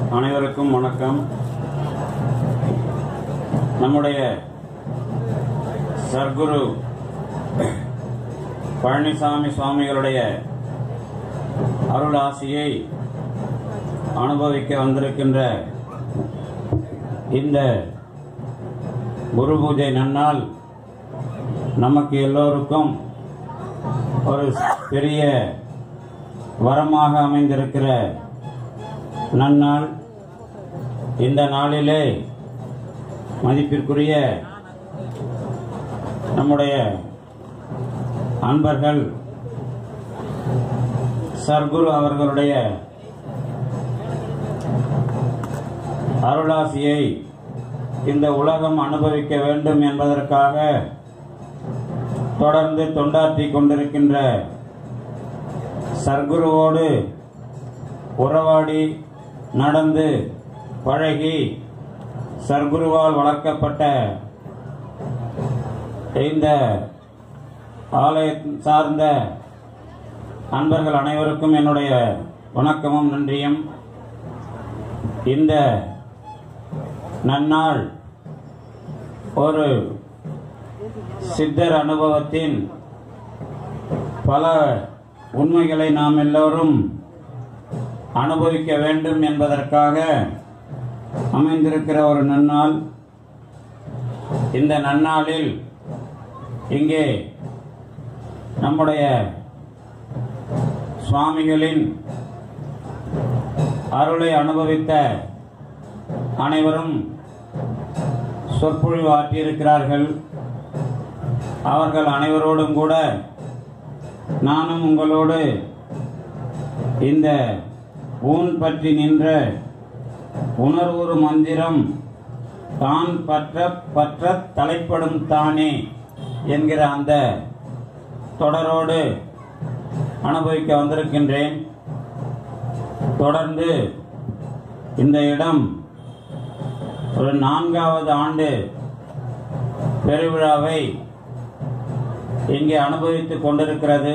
அனைவருக்கும் வணக்கம் நம்முடைய சர்க்குரு பழனிசாமி சுவாமிகளுடைய அருளாசியை அனுபவிக்க வந்திருக்கின்ற இந்த குரு பூஜை நன்னாள் நமக்கு எல்லோருக்கும் ஒரு பெரிய வரமாக அமைந்திருக்கிற நன்னாள் இந்த நாளிலே மதிப்பிற்குரிய நம்முடைய அன்பர்கள் சர்க்குரு அவர்களுடைய அருளாசியை இந்த உலகம் அனுபவிக்க வேண்டும் என்பதற்காக தொடர்ந்து தொண்டாற்றி கொண்டிருக்கின்ற சர்க்குருவோடு உறவாடி நடந்து பழகி சர்க்குருவால் வளர்க்கப்பட்ட இந்த ஆலய சார்ந்த அன்பர்கள் அனைவருக்கும் என்னுடைய வணக்கமும் நன்றியும் இந்த நன்னாள் ஒரு சித்தர் அனுபவத்தின் பல உண்மைகளை நாம் எல்லோரும் அனுபவிக்க வேண்டும் என்பதற்காக அமைந்திருக்கிற ஒரு நன்னாள் இந்த நன்னாளில் இங்கே நம்முடைய சுவாமிகளின் அருளை அனுபவித்த அனைவரும் சொற்பொழிவு ஆற்றியிருக்கிறார்கள் அவர்கள் அனைவரோடும் கூட நானும் உங்களோடு இந்த ஊன் பற்றி நின்ற உணர்வுறு மந்திரம் தான் பற்ற பற்ற தலைப்படும் தானே என்கிற அந்த தொடரோடு அனுபவிக்க வந்திருக்கின்றேன் தொடர்ந்து இந்த இடம் ஒரு நான்காவது ஆண்டு பெருவிழாவை இங்கே அனுபவித்துக் கொண்டிருக்கிறது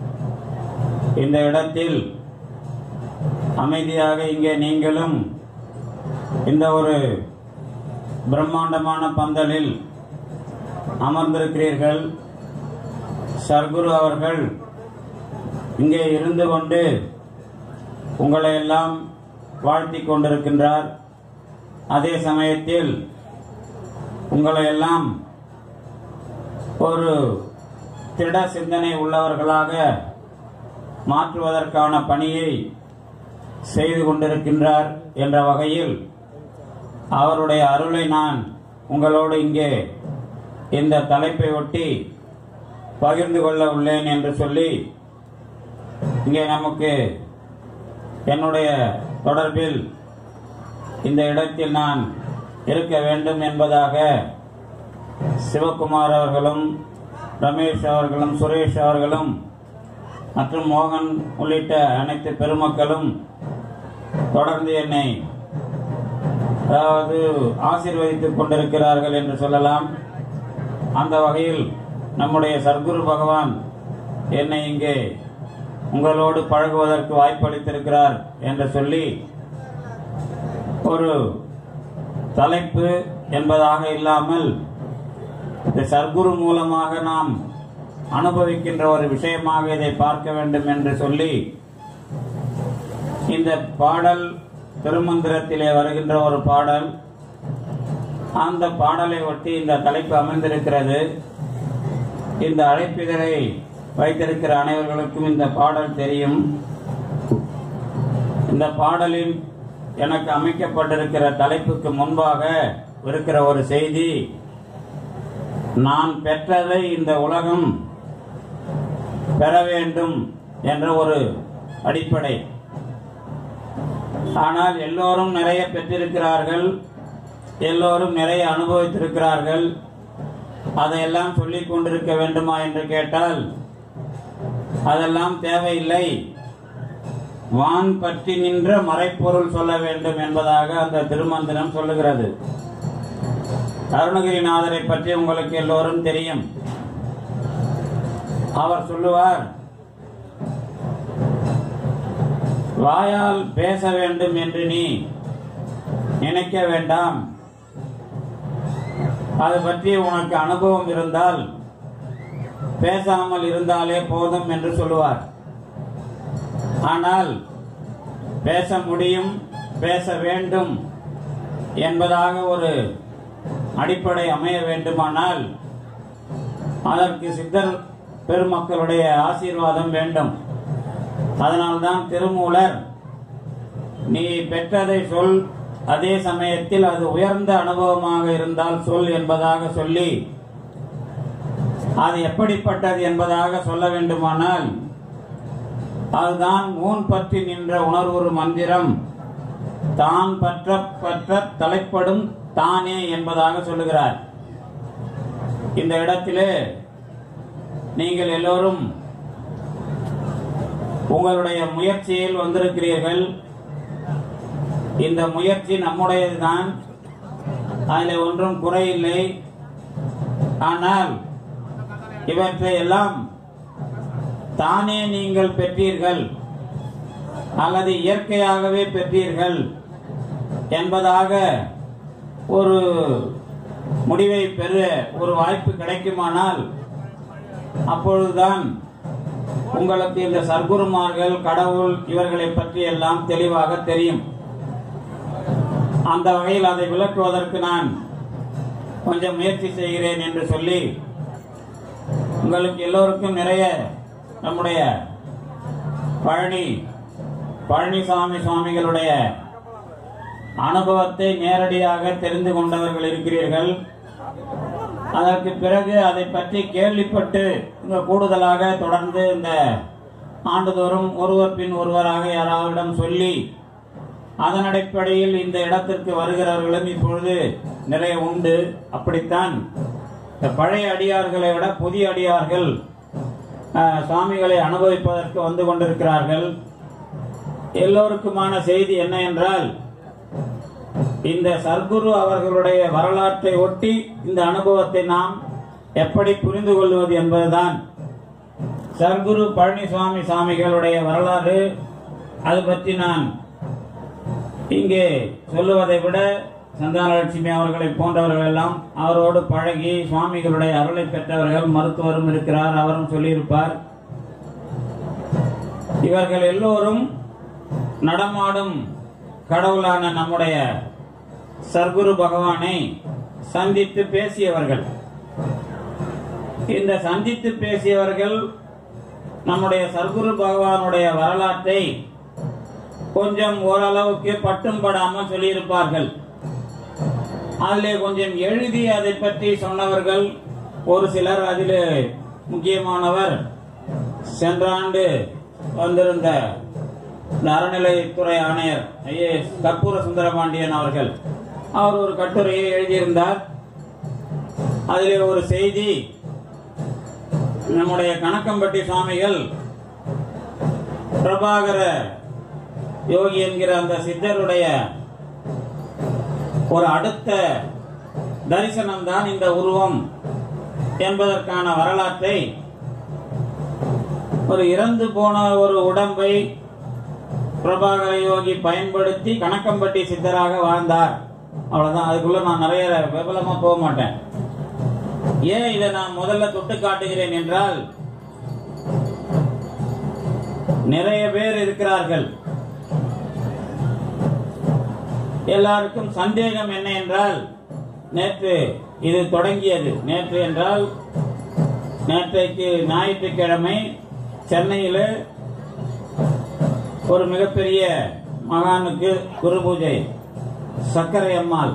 இந்த இடத்தில் அமைதியாக இங்கே நீங்களும் இந்த ஒரு பிரம்மாண்டமான பந்தலில் அமர்ந்திருக்கிறீர்கள் சர்க்குரு அவர்கள் இங்கே இருந்து கொண்டு உங்களை எல்லாம் வாழ்த்தி கொண்டிருக்கின்றார் அதே சமயத்தில் உங்களை எல்லாம் ஒரு திட சிந்தனை உள்ளவர்களாக மாற்றுவதற்கான பணியை செய்து கொண்டிருக்கின்றார் என்ற வகையில் அவருடைய அருளை நான் உங்களோடு இங்கே இந்த தலைப்பை ஒட்டி பகிர்ந்து கொள்ள உள்ளேன் என்று சொல்லி இங்கே நமக்கு என்னுடைய தொடர்பில் இந்த இடத்தில் நான் இருக்க வேண்டும் என்பதாக சிவகுமார் அவர்களும் ரமேஷ் அவர்களும் சுரேஷ் அவர்களும் மற்றும் மோகன் உள்ளிட்ட அனைத்து பெருமக்களும் தொடர்ந்து என்னை அதாவது ஆசீர்வதித்துக் கொண்டிருக்கிறார்கள் என்று சொல்லலாம் அந்த வகையில் நம்முடைய சர்க்குரு பகவான் என்னை இங்கே உங்களோடு பழகுவதற்கு வாய்ப்பளித்திருக்கிறார் என்று சொல்லி ஒரு தலைப்பு என்பதாக இல்லாமல் இந்த சர்க்குரு மூலமாக நாம் அனுபவிக்கின்ற ஒரு விஷயமாக இதை பார்க்க வேண்டும் என்று சொல்லி இந்த பாடல் திருமந்திரத்திலே வருகின்ற ஒரு பாடல் அந்த பாடலை ஒட்டி இந்த தலைப்பு அமைந்திருக்கிறது இந்த அழைப்பிதழை வைத்திருக்கிற அனைவர்களுக்கும் இந்த பாடல் தெரியும் இந்த பாடலில் எனக்கு அமைக்கப்பட்டிருக்கிற தலைப்புக்கு முன்பாக இருக்கிற ஒரு செய்தி நான் பெற்றதை இந்த உலகம் பெற வேண்டும் என்ற ஒரு அடிப்படை ஆனால் எல்லோரும் நிறைய பெற்றிருக்கிறார்கள் எல்லோரும் நிறைய அனுபவித்திருக்கிறார்கள் அதையெல்லாம் சொல்லிக் கொண்டிருக்க வேண்டுமா என்று கேட்டால் அதெல்லாம் தேவையில்லை வான் பற்றி நின்ற மறைப்பொருள் சொல்ல வேண்டும் என்பதாக அந்த திருமந்திரம் சொல்லுகிறது அருணகிரிநாதரை பற்றி உங்களுக்கு எல்லோரும் தெரியும் அவர் சொல்லுவார் வாயால் பேச வேண்டும் என்று நீ நினைக்க வேண்டாம் அது பற்றி உனக்கு அனுபவம் இருந்தால் பேசாமல் இருந்தாலே போதும் என்று சொல்லுவார் ஆனால் பேச முடியும் பேச வேண்டும் என்பதாக ஒரு அடிப்படை அமைய வேண்டுமானால் அதற்கு சித்தர் பெருமக்களுடைய ஆசீர்வாதம் வேண்டும் அதனால்தான் திருமூலர் நீ பெற்றதை சொல் அதே சமயத்தில் அது உயர்ந்த அனுபவமாக இருந்தால் சொல் என்பதாக சொல்லி அது எப்படிப்பட்டது என்பதாக சொல்ல வேண்டுமானால் அதுதான் ஊன் பற்றி நின்ற உணர்வுறு மந்திரம் தான் பற்ற பற்ற தலைப்படும் தானே என்பதாக சொல்லுகிறார் இந்த இடத்திலே நீங்கள் எல்லோரும் உங்களுடைய முயற்சியில் வந்திருக்கிறீர்கள் இந்த முயற்சி நம்முடையதுதான் அதில் ஒன்றும் குறையில்லை ஆனால் இவற்றை எல்லாம் தானே நீங்கள் பெற்றீர்கள் அல்லது இயற்கையாகவே பெற்றீர்கள் என்பதாக ஒரு முடிவை பெற ஒரு வாய்ப்பு கிடைக்குமானால் அப்பொழுதுதான் உங்களுக்கு இந்த சர்க்குருமார்கள் கடவுள் இவர்களை பற்றி எல்லாம் தெளிவாக தெரியும் அந்த வகையில் அதை விளக்குவதற்கு நான் கொஞ்சம் முயற்சி செய்கிறேன் என்று சொல்லி உங்களுக்கு எல்லோருக்கும் நிறைய நம்முடைய பழனி பழனிசாமி சுவாமிகளுடைய அனுபவத்தை நேரடியாக தெரிந்து கொண்டவர்கள் இருக்கிறீர்கள் அதற்கு பிறகு அதை பற்றி கேள்விப்பட்டு இங்க கூடுதலாக தொடர்ந்து இந்த ஆண்டுதோறும் ஒருவர் பின் ஒருவராக யாராவிடம் சொல்லி அதன் அடிப்படையில் இந்த இடத்திற்கு வருகிறவர்களும் இப்பொழுது நிறைய உண்டு அப்படித்தான் இந்த பழைய அடியார்களை விட புதிய அடியார்கள் அஹ், சுவாமிகளை அனுபவிப்பதற்கு வந்து கொண்டிருக்கிறார்கள் எல்லோருக்குமான செய்தி என்ன என்றால் இந்த சர்க்குரு அவர்களுடைய வரலாற்றை ஒட்டி இந்த அனுபவத்தை நாம் எப்படி புரிந்து கொள்வது என்பதுதான் சர்க்குரு பழனிசுவாமி சாமிகளுடைய வரலாறு அது பற்றி நான் இங்கே சொல்லுவதை விட சந்தானலட்சுமி அவர்களை போன்றவர்கள் எல்லாம் அவரோடு பழகி சுவாமிகளுடைய அருளை பெற்றவர்கள் மருத்துவரும் இருக்கிறார் அவரும் சொல்லியிருப்பார் இவர்கள் எல்லோரும் நடமாடும் கடவுளான நம்முடைய சர்க்குரு பகவானை சந்தித்து பேசியவர்கள் இந்த சந்தித்து பேசியவர்கள் நம்முடைய சர்க்குரு பகவானுடைய வரலாற்றை கொஞ்சம் ஓரளவுக்கு பட்டும் படாமல் சொல்லியிருப்பார்கள் அதிலே கொஞ்சம் எழுதி அதை பற்றி சொன்னவர்கள் ஒரு சிலர் அதில் முக்கியமானவர் சென்ற ஆண்டு வந்திருந்த இந்த அறநிலைத்துறை ஆணையர் ஐஏஎஸ் கற்பூர சுந்தரபாண்டியன் அவர்கள் அவர் ஒரு கட்டுரையை எழுதியிருந்தார் அதிலே ஒரு செய்தி நம்முடைய கணக்கம்பட்டி சுவாமிகள் பிரபாகர யோகி என்கிற அந்த சித்தருடைய ஒரு அடுத்த தரிசனம் தான் இந்த உருவம் என்பதற்கான வரலாற்றை ஒரு இறந்து போன ஒரு உடம்பை பிரபாகர யோகி பயன்படுத்தி கணக்கம்பட்டி சித்தராக வாழ்ந்தார் அவ்வளவுதான் அதுக்குள்ள நான் நிறைய விபலமா போக மாட்டேன் ஏன் இதை நான் முதல்ல தொட்டு காட்டுகிறேன் என்றால் நிறைய பேர் இருக்கிறார்கள் எல்லாருக்கும் சந்தேகம் என்ன என்றால் நேற்று இது தொடங்கியது நேற்று என்றால் நேற்றைக்கு ஞாயிற்றுக்கிழமை சென்னையில் ஒரு மிகப்பெரிய மகானுக்கு குரு பூஜை சக்கரை அம்மாள்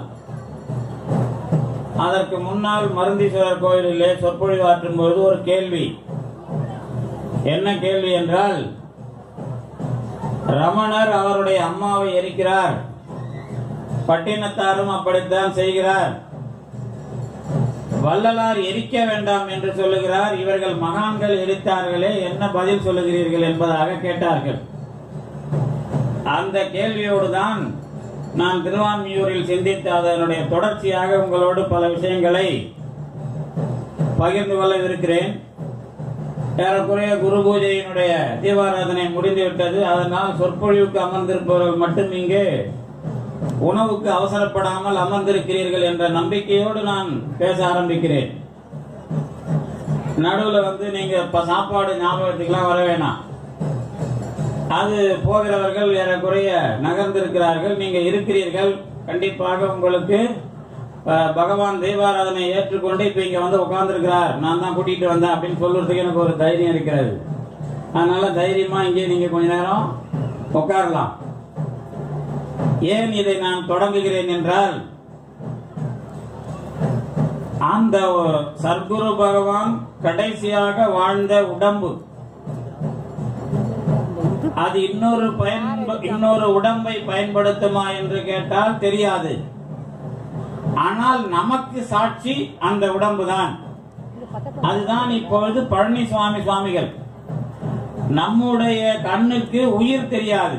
அதற்கு முன்னால் மருந்தீஸ்வரர் கோயிலிலே சொற்பொழிவு ஆற்றும் பொழுது ஒரு கேள்வி என்ன கேள்வி என்றால் ரமணர் அவருடைய அம்மாவை எரிக்கிறார் பட்டினத்தாரும் அப்படித்தான் செய்கிறார் வள்ளலார் எரிக்க வேண்டாம் என்று சொல்லுகிறார் இவர்கள் மகான்கள் எரித்தார்களே என்ன பதில் சொல்லுகிறீர்கள் என்பதாக கேட்டார்கள் அந்த கேள்வியோடு தான் நான் திருவான்மியூரில் சிந்தித்த அதனுடைய தொடர்ச்சியாக உங்களோடு பல விஷயங்களை பகிர்ந்து கொள்ளவிருக்கிறேன் ஏறக்குறைய குரு பூஜையினுடைய தீபாராதனை முடிந்துவிட்டது அதனால் சொற்பொழிவுக்கு அமர்ந்திருப்பவர்கள் மட்டும் இங்கு உணவுக்கு அவசரப்படாமல் அமர்ந்திருக்கிறீர்கள் என்ற நம்பிக்கையோடு நான் பேச ஆரம்பிக்கிறேன் நடுவுல வந்து நீங்க இப்ப சாப்பாடு ஞாபகத்துக்குலாம் வர வேணாம் அது போகிறவர்கள் ஏறக்குறைய நகர்ந்திருக்கிறார்கள் நீங்க இருக்கிறீர்கள் கண்டிப்பாக உங்களுக்கு அஹ், பகவான் தெய்வாராதனை ஏற்றுக்கொண்டு இப்ப இங்க வந்து உட்கார்ந்திருக்கிறார் நான் தான் கூட்டிட்டு வந்தேன் அப்படின்னு சொல்றதுக்கு எனக்கு ஒரு தைரியம் இருக்கிறது அதனால தைரியமா இங்கே நீங்க கொஞ்ச நேரம் உட்காரலாம் ஏன் இதை நான் தொடங்குகிறேன் என்றால் அந்த சர்க்குரு பகவான் கடைசியாக வாழ்ந்த உடம்பு அது இன்னொரு பயன்ப இன்னொரு உடம்பை பயன்படுத்துமா என்று கேட்டால் தெரியாது ஆனால் நமக்கு சாட்சி அந்த உடம்புதான் அதுதான் இப்பொழுது பழனிசுவாமி சுவாமிகள் நம்முடைய கண்ணுக்கு உயிர் தெரியாது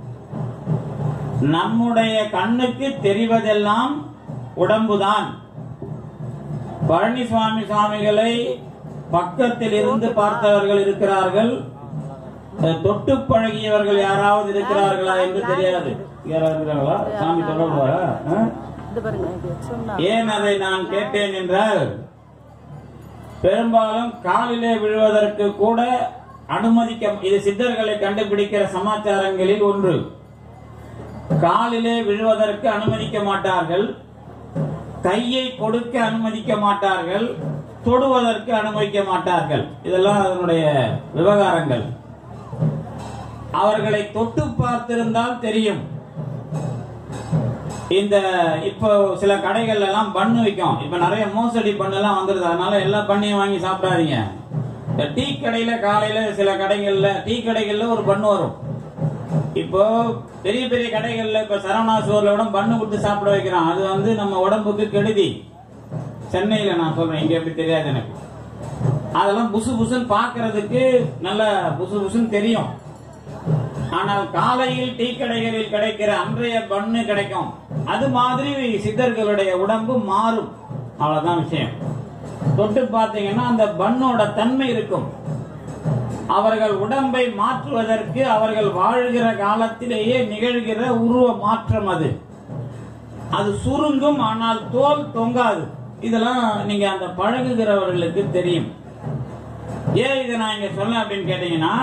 நம்முடைய கண்ணுக்கு தெரிவதெல்லாம் உடம்புதான் பழனிசுவாமி சுவாமிகளை பக்கத்தில் இருந்து பார்த்தவர்கள் இருக்கிறார்கள் அஹ், தொட்டு பழகியவர்கள் யாராவது இருக்கிறார்களா என்று தெரியாது யாராவது இருக்கிறார்களா சாமி தொடர்பாரா இது பாருங்க இது சொன்னா ஏன் அதை நான் கேட்டேன் என்றால் பெரும்பாலும் காலிலே விழுவதற்கு கூட அனுமதிக்க இது சித்தர்களை கண்டுபிடிக்கிற சமாச்சாரங்களில் ஒன்று காலிலே விழுவதற்கு அனுமதிக்க மாட்டார்கள் கையை கொடுக்க அனுமதிக்க மாட்டார்கள் தொடுவதற்கு அனுமதிக்க மாட்டார்கள் இதெல்லாம் அதனுடைய விவகாரங்கள் அவர்களை தொட்டு பார்த்திருந்தால் தெரியும் இந்த இப்போ சில கடைகள்ல எல்லாம் பண்ணு விற்கும் இப்ப நிறைய மோசடி பண்ணு எல்லாம் வந்துருது அதனால எல்லா பண்ணையும் வாங்கி சாப்பிடாதீங்க இந்த டீ கடையில காலையில சில கடைகள்ல டீ கடைகள்ல ஒரு பண்ணு வரும் இப்போ பெரிய பெரிய கடைகள்ல இப்ப சரவணா ஸ்டோர்ல கூட பண்ணு கொடுத்து சாப்பிட வைக்கிறான் அது வந்து நம்ம உடம்புக்கு கெடுதி சென்னையில நான் சொல்றேன் இங்க எப்படி தெரியாது எனக்கு அதெல்லாம் புசு புசுன்னு பாக்குறதுக்கு நல்ல புசு புசுன்னு தெரியும் ஆனால் காலையில் டீ கடைகளில் கிடைக்கிற அன்றைய பண்ணு கிடைக்கும் அது மாதிரி சித்தர்களுடைய உடம்பு மாறும் அவ்வளவுதான் விஷயம் தொட்டு பார்த்தீங்கன்னா அந்த பண்ணோட தன்மை இருக்கும் அவர்கள் உடம்பை மாற்றுவதற்கு அவர்கள் வாழ்கிற காலத்திலேயே நிகழ்கிற உருவ மாற்றம் அது அது சுருங்கும் ஆனால் தோல் தொங்காது இதெல்லாம் நீங்க அந்த பழகுகிறவர்களுக்கு தெரியும் ஏன் இதை நான் இங்க சொல்ல அப்படின்னு கேட்டீங்கன்னா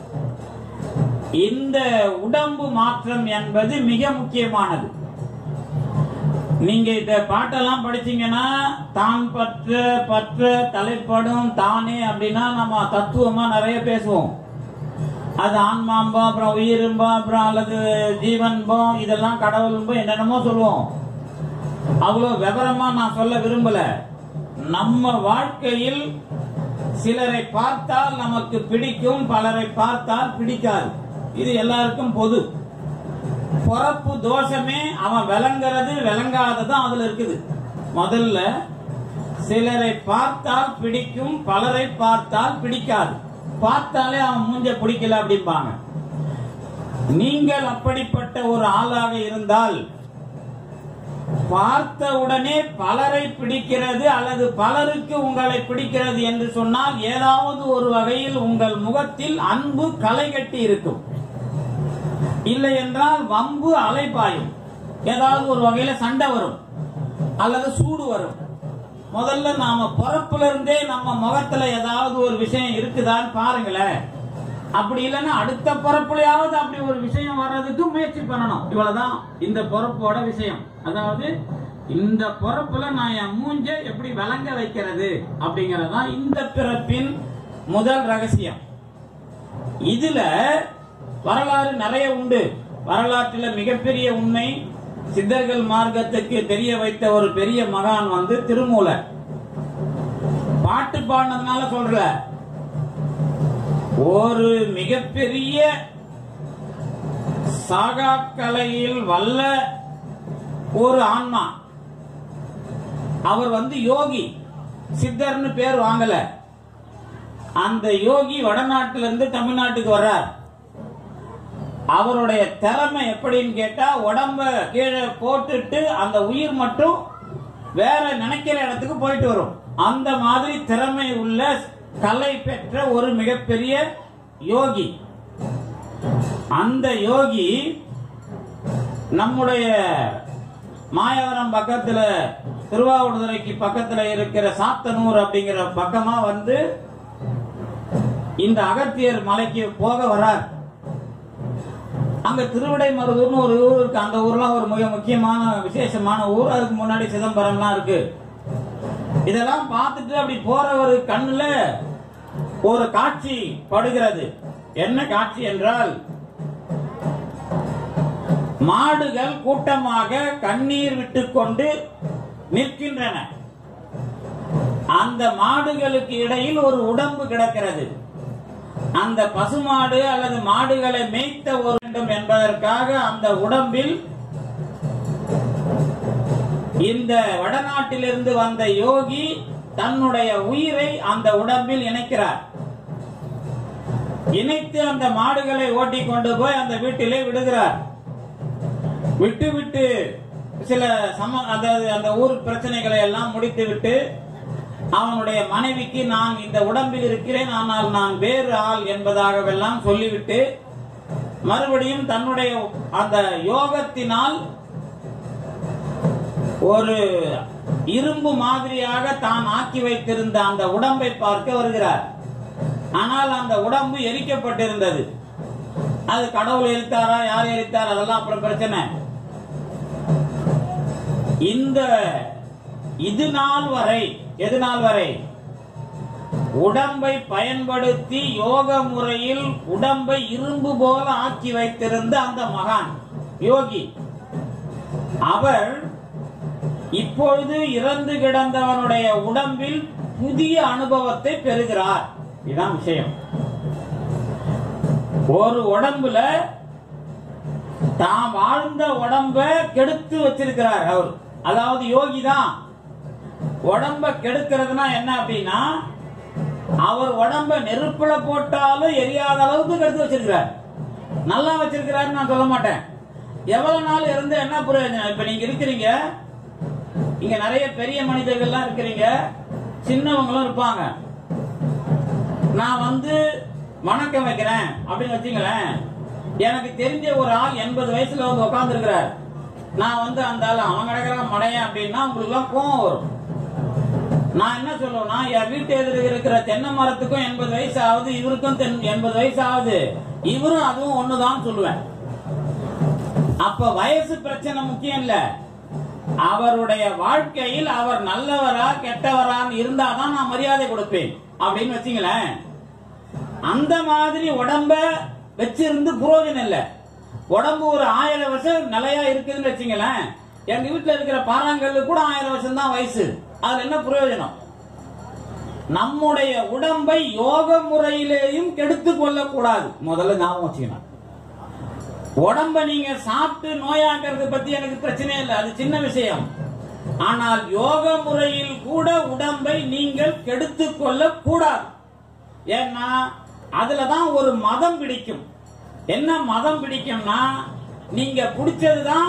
இந்த உடம்பு மாற்றம் என்பது மிக முக்கியமானது நீங்க இந்த பாட்டெல்லாம் படிச்சீங்கன்னா தான் பற்ற பற்ற தலைப்படும் தானே அப்படின்னா நம்ம தத்துவமா நிறைய பேசுவோம் அது ஆன்மாம்போம் அப்புறம் உயிரும்போம் அப்புறம் அல்லது ஜீவன்போம் இதெல்லாம் கடவுள்போம் என்னென்னமோ சொல்லுவோம் அவ்வளவு விவரமா நான் சொல்ல விரும்பல நம்ம வாழ்க்கையில் சிலரை பார்த்தால் நமக்கு பிடிக்கும் பலரை பார்த்தால் பிடிக்காது இது எல்லாருக்கும் பொது பொறப்பு தோஷமே அவன் விளங்குறது விளங்காததும் அதுல இருக்குது முதல்ல சிலரை பார்த்தால் பிடிக்கும் பலரை பார்த்தால் பிடிக்காது பார்த்தாலே அவன் மூஞ்ச பிடிக்கல அப்படிம்பாங்க நீங்கள் அப்படிப்பட்ட ஒரு ஆளாக இருந்தால் பார்த்த உடனே பலரை பிடிக்கிறது அல்லது பலருக்கு உங்களை பிடிக்கிறது என்று சொன்னால் ஏதாவது ஒரு வகையில் உங்கள் முகத்தில் அன்பு களை கட்டி இருக்கும் இல்லை என்றால் வம்பு அலைபாயும் ஏதாவது ஒரு வகையில சண்டை வரும் அல்லது சூடு வரும் முதல்ல நாம பிறப்புல இருந்தே நம்ம முகத்துல ஏதாவது ஒரு விஷயம் இருக்குதான்னு பாருங்களேன் அப்படி இல்லைன்னா அடுத்த பிறப்புலயாவது அப்படி ஒரு விஷயம் வர்றதுக்கு முயற்சி பண்ணணும் இவ்வளவுதான் இந்த பிறப்போட விஷயம் அதாவது இந்த பிறப்புல நான் என் மூஞ்ச எப்படி விளங்க வைக்கிறது அப்படிங்கறதுதான் இந்த பிறப்பின் முதல் ரகசியம் இதுல வரலாறு நிறைய உண்டு வரலாற்றில் மிகப்பெரிய உண்மை சித்தர்கள் மார்க்கத்துக்கு தெரிய வைத்த ஒரு பெரிய மகான் வந்து திருமூலர் பாட்டு பாடினதுனால சொல்ற ஒரு மிகப்பெரிய சாகா கலையில் வல்ல ஒரு ஆன்மா அவர் வந்து யோகி சித்தர்னு பேர் வாங்கல அந்த யோகி வடநாட்டுல இருந்து தமிழ்நாட்டுக்கு வர்றார் அவருடைய திறமை எப்படின்னு கேட்டா உடம்ப கீழே போட்டுட்டு அந்த உயிர் மட்டும் வேற நினைக்கிற இடத்துக்கு போயிட்டு வரும் அந்த மாதிரி திறமை உள்ள கலை பெற்ற ஒரு மிகப்பெரிய யோகி அந்த யோகி நம்முடைய மாயவரம் பக்கத்துல திருவாவூர்துறைக்கு பக்கத்துல இருக்கிற சாத்தனூர் அப்படிங்கிற பக்கமா வந்து இந்த அகத்தியர் மலைக்கு போக வரார் அங்க திருவிடை மருதூர்னு ஒரு ஊர் இருக்கு அந்த ஊர்லாம் ஒரு மிக முக்கியமான விசேஷமான ஊர் அதுக்கு முன்னாடி சிதம்பரம்லாம் இருக்கு இதெல்லாம் பார்த்துட்டு அப்படி போறவர் கண்ணுல ஒரு காட்சி படுகிறது என்ன காட்சி என்றால் மாடுகள் கூட்டமாக கண்ணீர் விட்டுக்கொண்டு நிற்கின்றன அந்த மாடுகளுக்கு இடையில் ஒரு உடம்பு கிடக்கிறது அந்த பசுமாடு அல்லது மாடுகளை மேய்த்த ஒரு வேண்டும் என்பதற்காக அந்த உடம்பில் இந்த வடநாட்டிலிருந்து வந்த யோகி தன்னுடைய உயிரை அந்த உடம்பில் இணைக்கிறார் இணைத்து அந்த மாடுகளை ஓட்டிக் கொண்டு போய் அந்த வீட்டிலே விடுகிறார் விட்டு விட்டு சில சம அதாவது அந்த ஊர் பிரச்சனைகளை எல்லாம் முடித்து விட்டு அவனுடைய மனைவிக்கு நான் இந்த உடம்பில் இருக்கிறேன் ஆனால் நான் வேறு ஆள் என்பதாகவெல்லாம் சொல்லிவிட்டு மறுபடியும் தன்னுடைய அந்த யோகத்தினால் ஒரு இரும்பு மாதிரியாக தான் ஆக்கி வைத்திருந்த அந்த உடம்பை பார்க்க வருகிறார் ஆனால் அந்த உடம்பு எரிக்கப்பட்டிருந்தது அது கடவுள் எரித்தாரா யார் எரித்தார் அதெல்லாம் அப்புறம் பிரச்சனை இந்த இது நாள் வரை எது நாள் வரை உடம்பை பயன்படுத்தி யோக முறையில் உடம்பை இரும்பு போல ஆக்கி வைத்திருந்த அந்த மகான் யோகி அவர் இப்பொழுது இறந்து கிடந்தவனுடைய உடம்பில் புதிய அனுபவத்தை பெறுகிறார் இதுதான் விஷயம் ஒரு உடம்புல தான் வாழ்ந்த உடம்ப கெடுத்து வச்சிருக்கிறார் அவர் அதாவது யோகி தான் உடம்ப கெடுக்கிறதுனா என்ன அப்படின்னா அவர் உடம்ப நெருப்புல போட்டாலும் எரியாத அளவுக்கு கெடுத்து வச்சிருக்கிறார் நல்லா வச்சிருக்கிறாருன்னு நான் சொல்ல மாட்டேன் எவ்வளவு நாள் இருந்து என்ன பிரயோஜனம் இப்ப நீங்க இருக்கிறீங்க இங்க நிறைய பெரிய மனிதர்கள்லாம் இருக்கிறீங்க சின்னவங்களும் இருப்பாங்க நான் வந்து வணக்கம் வைக்கிறேன் அப்படின்னு வச்சுங்களேன் எனக்கு தெரிஞ்ச ஒரு ஆள் எண்பது வயசுல வந்து உட்கார்ந்து இருக்கிறார் நான் வந்து அந்த ஆள் அவன் கிடக்குறான் மடையன் அப்படின்னா உங்களுக்கு எல்லாம் கோவம் வரும் நான் என்ன சொல்லுவேன்னா என் வீட்டு எதிர இருக்கிற தென்னை மரத்துக்கும் எண்பது வயசு ஆகுது இவருக்கும் தென்- எண்பது வயசு ஆகுது இவரும் அதுவும் ஒண்ணுதான் சொல்லுவேன் அப்ப வயசு பிரச்சனை முக்கியம் இல்ல அவருடைய வாழ்க்கையில் அவர் நல்லவரா கெட்டவரான்னு இருந்தாதான் நான் மரியாதை கொடுப்பேன் அப்படின்னு வச்சுங்களேன் அந்த மாதிரி உடம்ப வச்சிருந்து புரோஜனம் இல்ல உடம்பு ஒரு ஆயிரம் வருஷம் நிலையா இருக்குதுன்னு வச்சுங்களேன் எங்க வீட்டுல இருக்கிற பாறாங்கல்லு கூட ஆயிரம் வருஷம் தான் வயசு அதுல என்ன பிரயோஜனம் நம்முடைய உடம்பை யோக முறையிலேயும் கெடுத்து கொள்ளக்கூடாது முதல்ல ஞாபகம் வச்சுக்கணும் உடம்ப நீங்க சாப்பிட்டு நோயாக்குறது பத்தி எனக்கு பிரச்சனை இல்லை அது சின்ன விஷயம் ஆனால் யோக முறையில் கூட உடம்பை நீங்கள் கெடுத்து கொள்ள கூடாது ஏன்னா அதுலதான் ஒரு மதம் பிடிக்கும் என்ன மதம் பிடிக்கும்னா நீங்க பிடிச்சதுதான்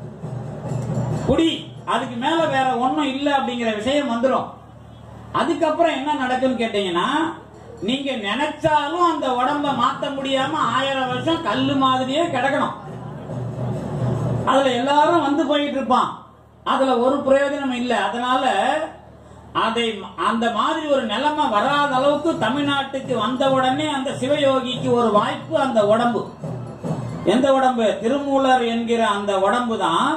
குடி அதுக்கு மேல வேற ஒண்ணும் இல்ல அப்படிங்கிற விஷயம் வந்துடும் அதுக்கப்புறம் என்ன நடக்கும்னு கேட்டீங்கன்னா நீங்க நினைச்சாலும் அந்த உடம்ப மாத்த முடியாம ஆயிரம் வருஷம் கல்லு மாதிரியே கிடக்கணும் அதுல எல்லாரும் வந்து போயிட்டு இருப்பான் அதுல ஒரு பிரயோஜனம் இல்லை அதனால அதை அந்த மாதிரி ஒரு நிலைமை வராத அளவுக்கு தமிழ்நாட்டுக்கு வந்த உடனே அந்த சிவயோகிக்கு ஒரு வாய்ப்பு அந்த உடம்பு எந்த உடம்பு திருமூலர் என்கிற அந்த உடம்பு தான்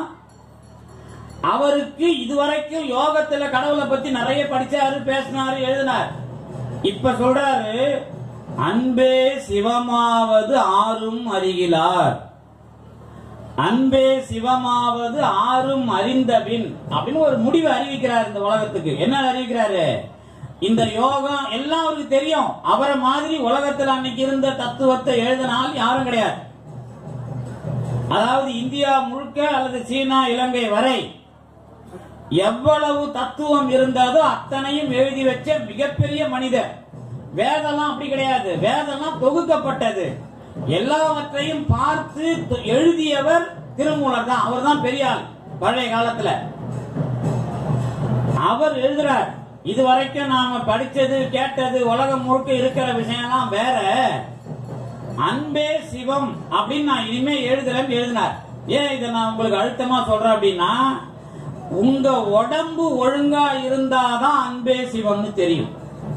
அவருக்கு இதுவரைக்கும் யோகத்துல கடவுளை பத்தி நிறைய படிச்சாரு பேசினாரு எழுதினார் இப்ப சொல்றாரு அன்பே சிவமாவது ஆறும் அறிகிலார் அன்பே சிவமாவது ஆறும் அறிந்தபின் அப்படின்னு ஒரு முடிவு அறிவிக்கிறார் இந்த உலகத்துக்கு என்ன அறிவிக்கிறாரு இந்த யோகம் எல்லாம் அவருக்கு தெரியும் அவரை மாதிரி உலகத்துல அன்னைக்கு இருந்த தத்துவத்தை எழுதினால் யாரும் கிடையாது அதாவது இந்தியா முழுக்க அல்லது சீனா இலங்கை வரை எவ்வளவு தத்துவம் இருந்ததோ அத்தனையும் எழுதி வச்ச மிகப்பெரிய மனிதர் வேதம்லாம் அப்படி கிடையாது வேதம்லாம் தொகுக்கப்பட்டது எல்லாவற்றையும் பார்த்து தொ- எழுதியவர் திருமூலர் தான் அவர் தான் பெரிய ஆள் பழைய காலத்துல அவர் எழுதுறார் இதுவரைக்கும் நாம படிச்சது கேட்டது உலகம் முழுக்க இருக்கிற விஷயம்லாம் வேற அன்பே சிவம் அப்படின்னு நான் இனிமே எழுதுறேன்னு எழுதினார் ஏன் இதை நான் உங்களுக்கு அழுத்தமா சொல்றேன் அப்படின்னா உங்க உடம்பு ஒழுங்கா இருந்தாதான் அன்பே சிவம்னு தெரியும்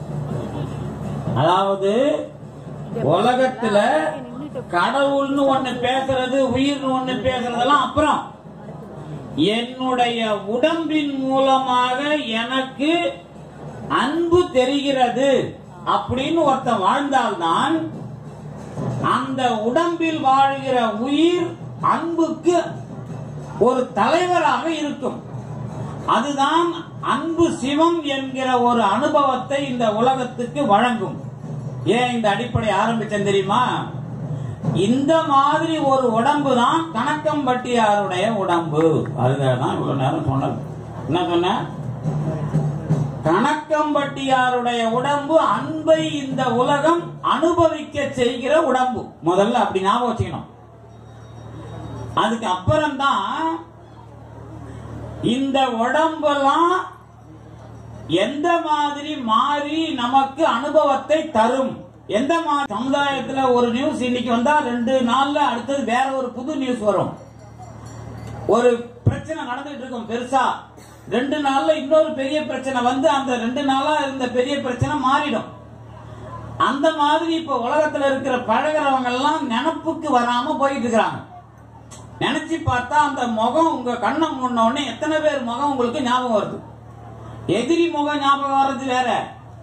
அதாவது உலகத்துல கடவுள்னு ஒண்ணு பேசுறது உயிர்னு ஒண்ணு பேசுறதெல்லாம் அப்புறம் என்னுடைய உடம்பின் மூலமாக எனக்கு அன்பு தெரிகிறது அப்படின்னு ஒருத்தன் வாழ்ந்தால்தான் அந்த உடம்பில் வாழ்கிற உயிர் அன்புக்கு ஒரு தலைவராக இருக்கும் அதுதான் அன்பு சிவம் என்கிற ஒரு அனுபவத்தை இந்த உலகத்துக்கு வழங்கும் ஏன் இந்த அடிப்படை ஆரம்பிச்சேன் தெரியுமா இந்த மாதிரி ஒரு உடம்பு தான் கணக்கம்பட்டியாருடைய உடம்பு அதுதான் இவ்வளவு நேரம் சொன்னது என்ன சொன்ன கணக்கம்பட்டியாருடைய உடம்பு அன்பை இந்த உலகம் அனுபவிக்க செய்கிற உடம்பு முதல்ல அப்படி ஞாபகம் வச்சுக்கணும் அதுக்கு அப்புறம்தான் இந்த உடம்பெல்லாம் எந்த மாதிரி மாறி நமக்கு அனுபவத்தை தரும் எந்த மாதிரி சமுதாயத்துல ஒரு நியூஸ் இன்னைக்கு வந்தா ரெண்டு நாள்ல அடுத்தது வேற ஒரு புது நியூஸ் வரும் ஒரு பிரச்சனை நடந்துட்டு இருக்கும் பெருசா ரெண்டு நாள்ல இன்னொரு பெரிய பிரச்சனை வந்து அந்த ரெண்டு நாளா இருந்த பெரிய பிரச்சனை மாறிடும் அந்த மாதிரி இப்ப உலகத்துல இருக்கிற பழகிறவங்க எல்லாம் நினப்புக்கு வராம போயிட்டு இருக்கிறாங்க நினைச்சு பார்த்தா அந்த முகம் உங்க கண்ணை மூடின உடனே எத்தனை பேர் முகம் உங்களுக்கு ஞாபகம் வருது எதிரி முகம் ஞாபகம் வர்றது வேற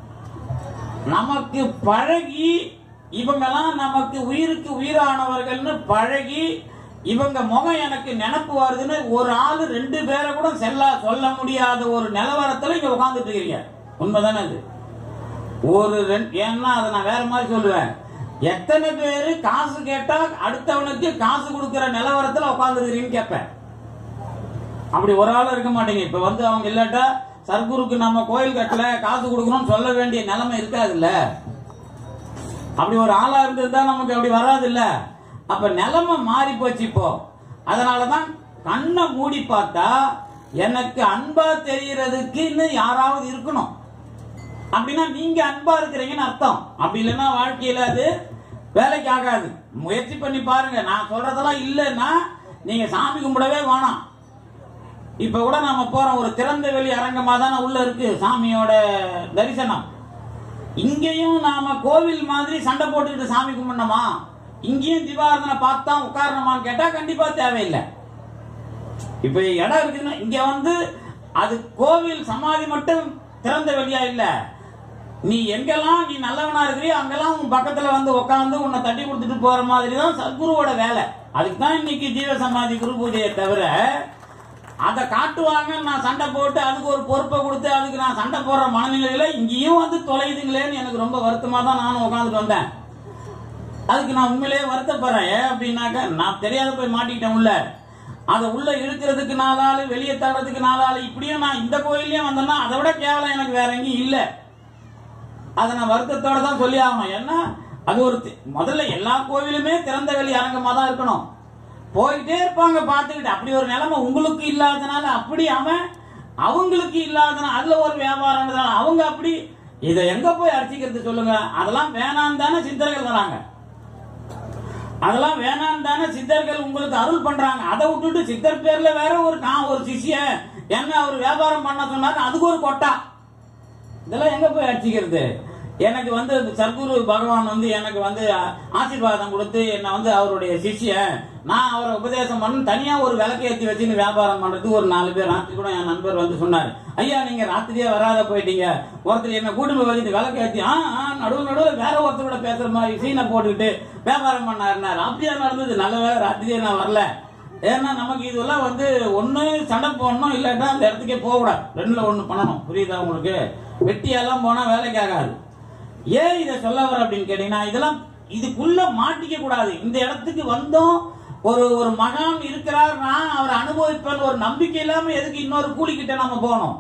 நமக்கு பழகி இவங்கெல்லாம் நமக்கு உயிருக்கு உயிரானவர்கள்னு பழகி இவங்க முகம் எனக்கு நினப்பு வருதுன்னு ஒரு ஆளு ரெண்டு பேரை கூட செல்ல சொல்ல முடியாத ஒரு நிலவரத்துல இங்க உட்கார்ந்துட்டு இருக்கிறீங்க உண்மைதானே அது ஒரு ரெண்டு ஏன்னா அதை நான் வேற மாதிரி சொல்லுவேன் எத்தனை பேரு காசு கேட்டா அடுத்தவனுக்கு காசு கொடுக்கிற நிலவரத்துல உட்கார்ந்துருக்கிறீங்கன்னு கேட்பேன் அப்படி ஒரு ஆள் இருக்க மாட்டீங்க இப்ப வந்து அவங்க இல்லாட்டா சர்க்குருக்கு நம்ம கோயில் கட்டல காசு கொடுக்கணும்னு சொல்ல வேண்டிய நிலைமை இருக்காதுல்ல அப்படி ஒரு ஆளா இருந்திருந்தா நமக்கு அப்படி வராது இல்ல அப்ப நிலைமை மாறி போச்சு இப்போ அதனாலதான் கண்ணை மூடி பார்த்தா எனக்கு அன்பா தெரியறதுக்கு இன்னும் யாராவது இருக்கணும் அப்படின்னா நீங்க அன்பா இருக்கிறீங்கன்னு அர்த்தம் அப்படி இல்லைன்னா வாழ்க்கையில அது வேலைக்கு ஆகாது முயற்சி பண்ணி பாருங்க நான் சொல்றதெல்லாம் இல்லைன்னா நீங்க சாமி கும்பிடவே வேணாம் இப்ப கூட நாம போறோம் ஒரு திறந்த வெளி அரங்கமா தானே உள்ள இருக்கு சாமியோட தரிசனம் இங்கேயும் நாம கோவில் மாதிரி சண்டை போட்டுக்கிட்டு சாமி கும்பிடணுமா இங்கேயும் திவாரதனை பார்த்தா உட்காரணுமான்னு கேட்டா கண்டிப்பா தேவையில்லை இப்ப இடம் இருக்குன்னா இங்க வந்து அது கோவில் சமாதி மட்டும் திறந்த வெளியா இல்ல நீ எங்கெல்லாம் நீ நல்லவனா இருக்கிறியோ அங்கெல்லாம் உன் பக்கத்துல வந்து உட்காந்து உன்னை தட்டி கொடுத்துட்டு போற மாதிரி தான் சத்குருவோட வேலை அதுக்கு தான் இன்னைக்கு ஜீவ சமாதி குரு பூஜையை தவிர அதை காட்டுவாங்க நான் சண்டை போட்டு அதுக்கு ஒரு பொறுப்பை கொடுத்து அதுக்கு நான் சண்டை போடுற மனநிலையில இங்கேயும் வந்து தொலையுதுங்களேன்னு எனக்கு ரொம்ப வருத்தமா தான் நானும் உட்காந்துட்டு வந்தேன் அதுக்கு நான் உண்மையிலேயே வருத்தப்படுறேன் ஏன் அப்படின்னாக்க நான் தெரியாத போய் மாட்டிக்கிட்டேன் உள்ள அதை உள்ள இழுக்கிறதுக்கு நாலாளு வெளியே தள்ளுறதுக்கு நாலாளு இப்படியும் நான் இந்த கோயிலையும் வந்தேன்னா அதை விட கேவலம் எனக்கு வேற எங்கேயும் இல்லை அதை நான் வருத்தத்தோட தான் சொல்லி ஆகணும் ஏன்னா அது ஒரு தி- முதல்ல எல்லா கோவிலுமே திறந்த வெளி அரங்கமா தான் இருக்கணும் போயிட்டே இருப்பாங்க பார்த்துக்கிட்டு அப்படி ஒரு நிலைமை உங்களுக்கு இல்லாதனால அப்படி அவன் அவங்களுக்கு இல்லாதனால அதுல ஒரு வியாபாரம்ன்றதால அவங்க அப்படி இதை எங்க போய் அடிச்சுக்கிறது சொல்லுங்க அதெல்லாம் வேணாம் தானே சித்தர்கள் வராங்க அதெல்லாம் வேணாம் தானே சித்தர்கள் உங்களுக்கு அருள் பண்றாங்க அதை விட்டுட்டு சித்தர் பேர்ல வேற ஒரு நான் ஒரு சிஷ்யன் என்ன அவர் வியாபாரம் பண்ண சொன்னாரு அதுக்கு ஒரு கொட்டா இதெல்லாம் எங்க போய் அடிச்சுக்கிறது எனக்கு வந்து இந்த சர்க்குரு பகவான் வந்து எனக்கு வந்து ஆ- ஆசீர்வாதம் கொடுத்து என்ன வந்து அவருடைய சிஷ்யன் நான் அவரை உபதேசம் பண்ண தனியா ஒரு விளக்கு ஏற்றி வச்சுன்னு வியாபாரம் பண்றதுக்கு ஒரு நாலு பேர் ராத்திரி கூட என் நண்பர் வந்து சொன்னாரு ஐயா நீங்க ராத்திரியே வராத போயிட்டீங்க ஒருத்தர் என்ன கூட்டு போய் வச்சுட்டு விளக்கு ஏற்றி ஆ ஆ, நடுவு நடுவில் வேற ஒருத்தர் கூட பேசுற மாதிரி சீனை போட்டுக்கிட்டு வியாபாரம் பண்ணாருனாரு அப்படியா நடந்தது நல்ல வேலை ராத்திரியே நான் வரல ஏன்னா நமக்கு இதெல்லாம் வந்து ஒண்ணு சண்டை போடணும் இல்லாட்டா அந்த இடத்துக்கே போகக்கூடாது ரெண்டுல ஒண்ணு பண்ணணும் புரியுதா உங்களுக்கு வெட்டியெல்லாம் போனா வேலைக்கு ஆகாது ஏன் இதை சொல்ல வர அப்படின்னு கேட்டீங்கன்னா இதெல்லாம் இதுக்குள்ள மாட்டிக்க கூடாது இந்த இடத்துக்கு வந்தோம் ஒரு ஒரு மகான் இருக்கிறார்னா அவர் அனுபவிப்பேன் ஒரு நம்பிக்கை இல்லாம எதுக்கு இன்னொரு கூலிக்கிட்ட நம்ம போகணும்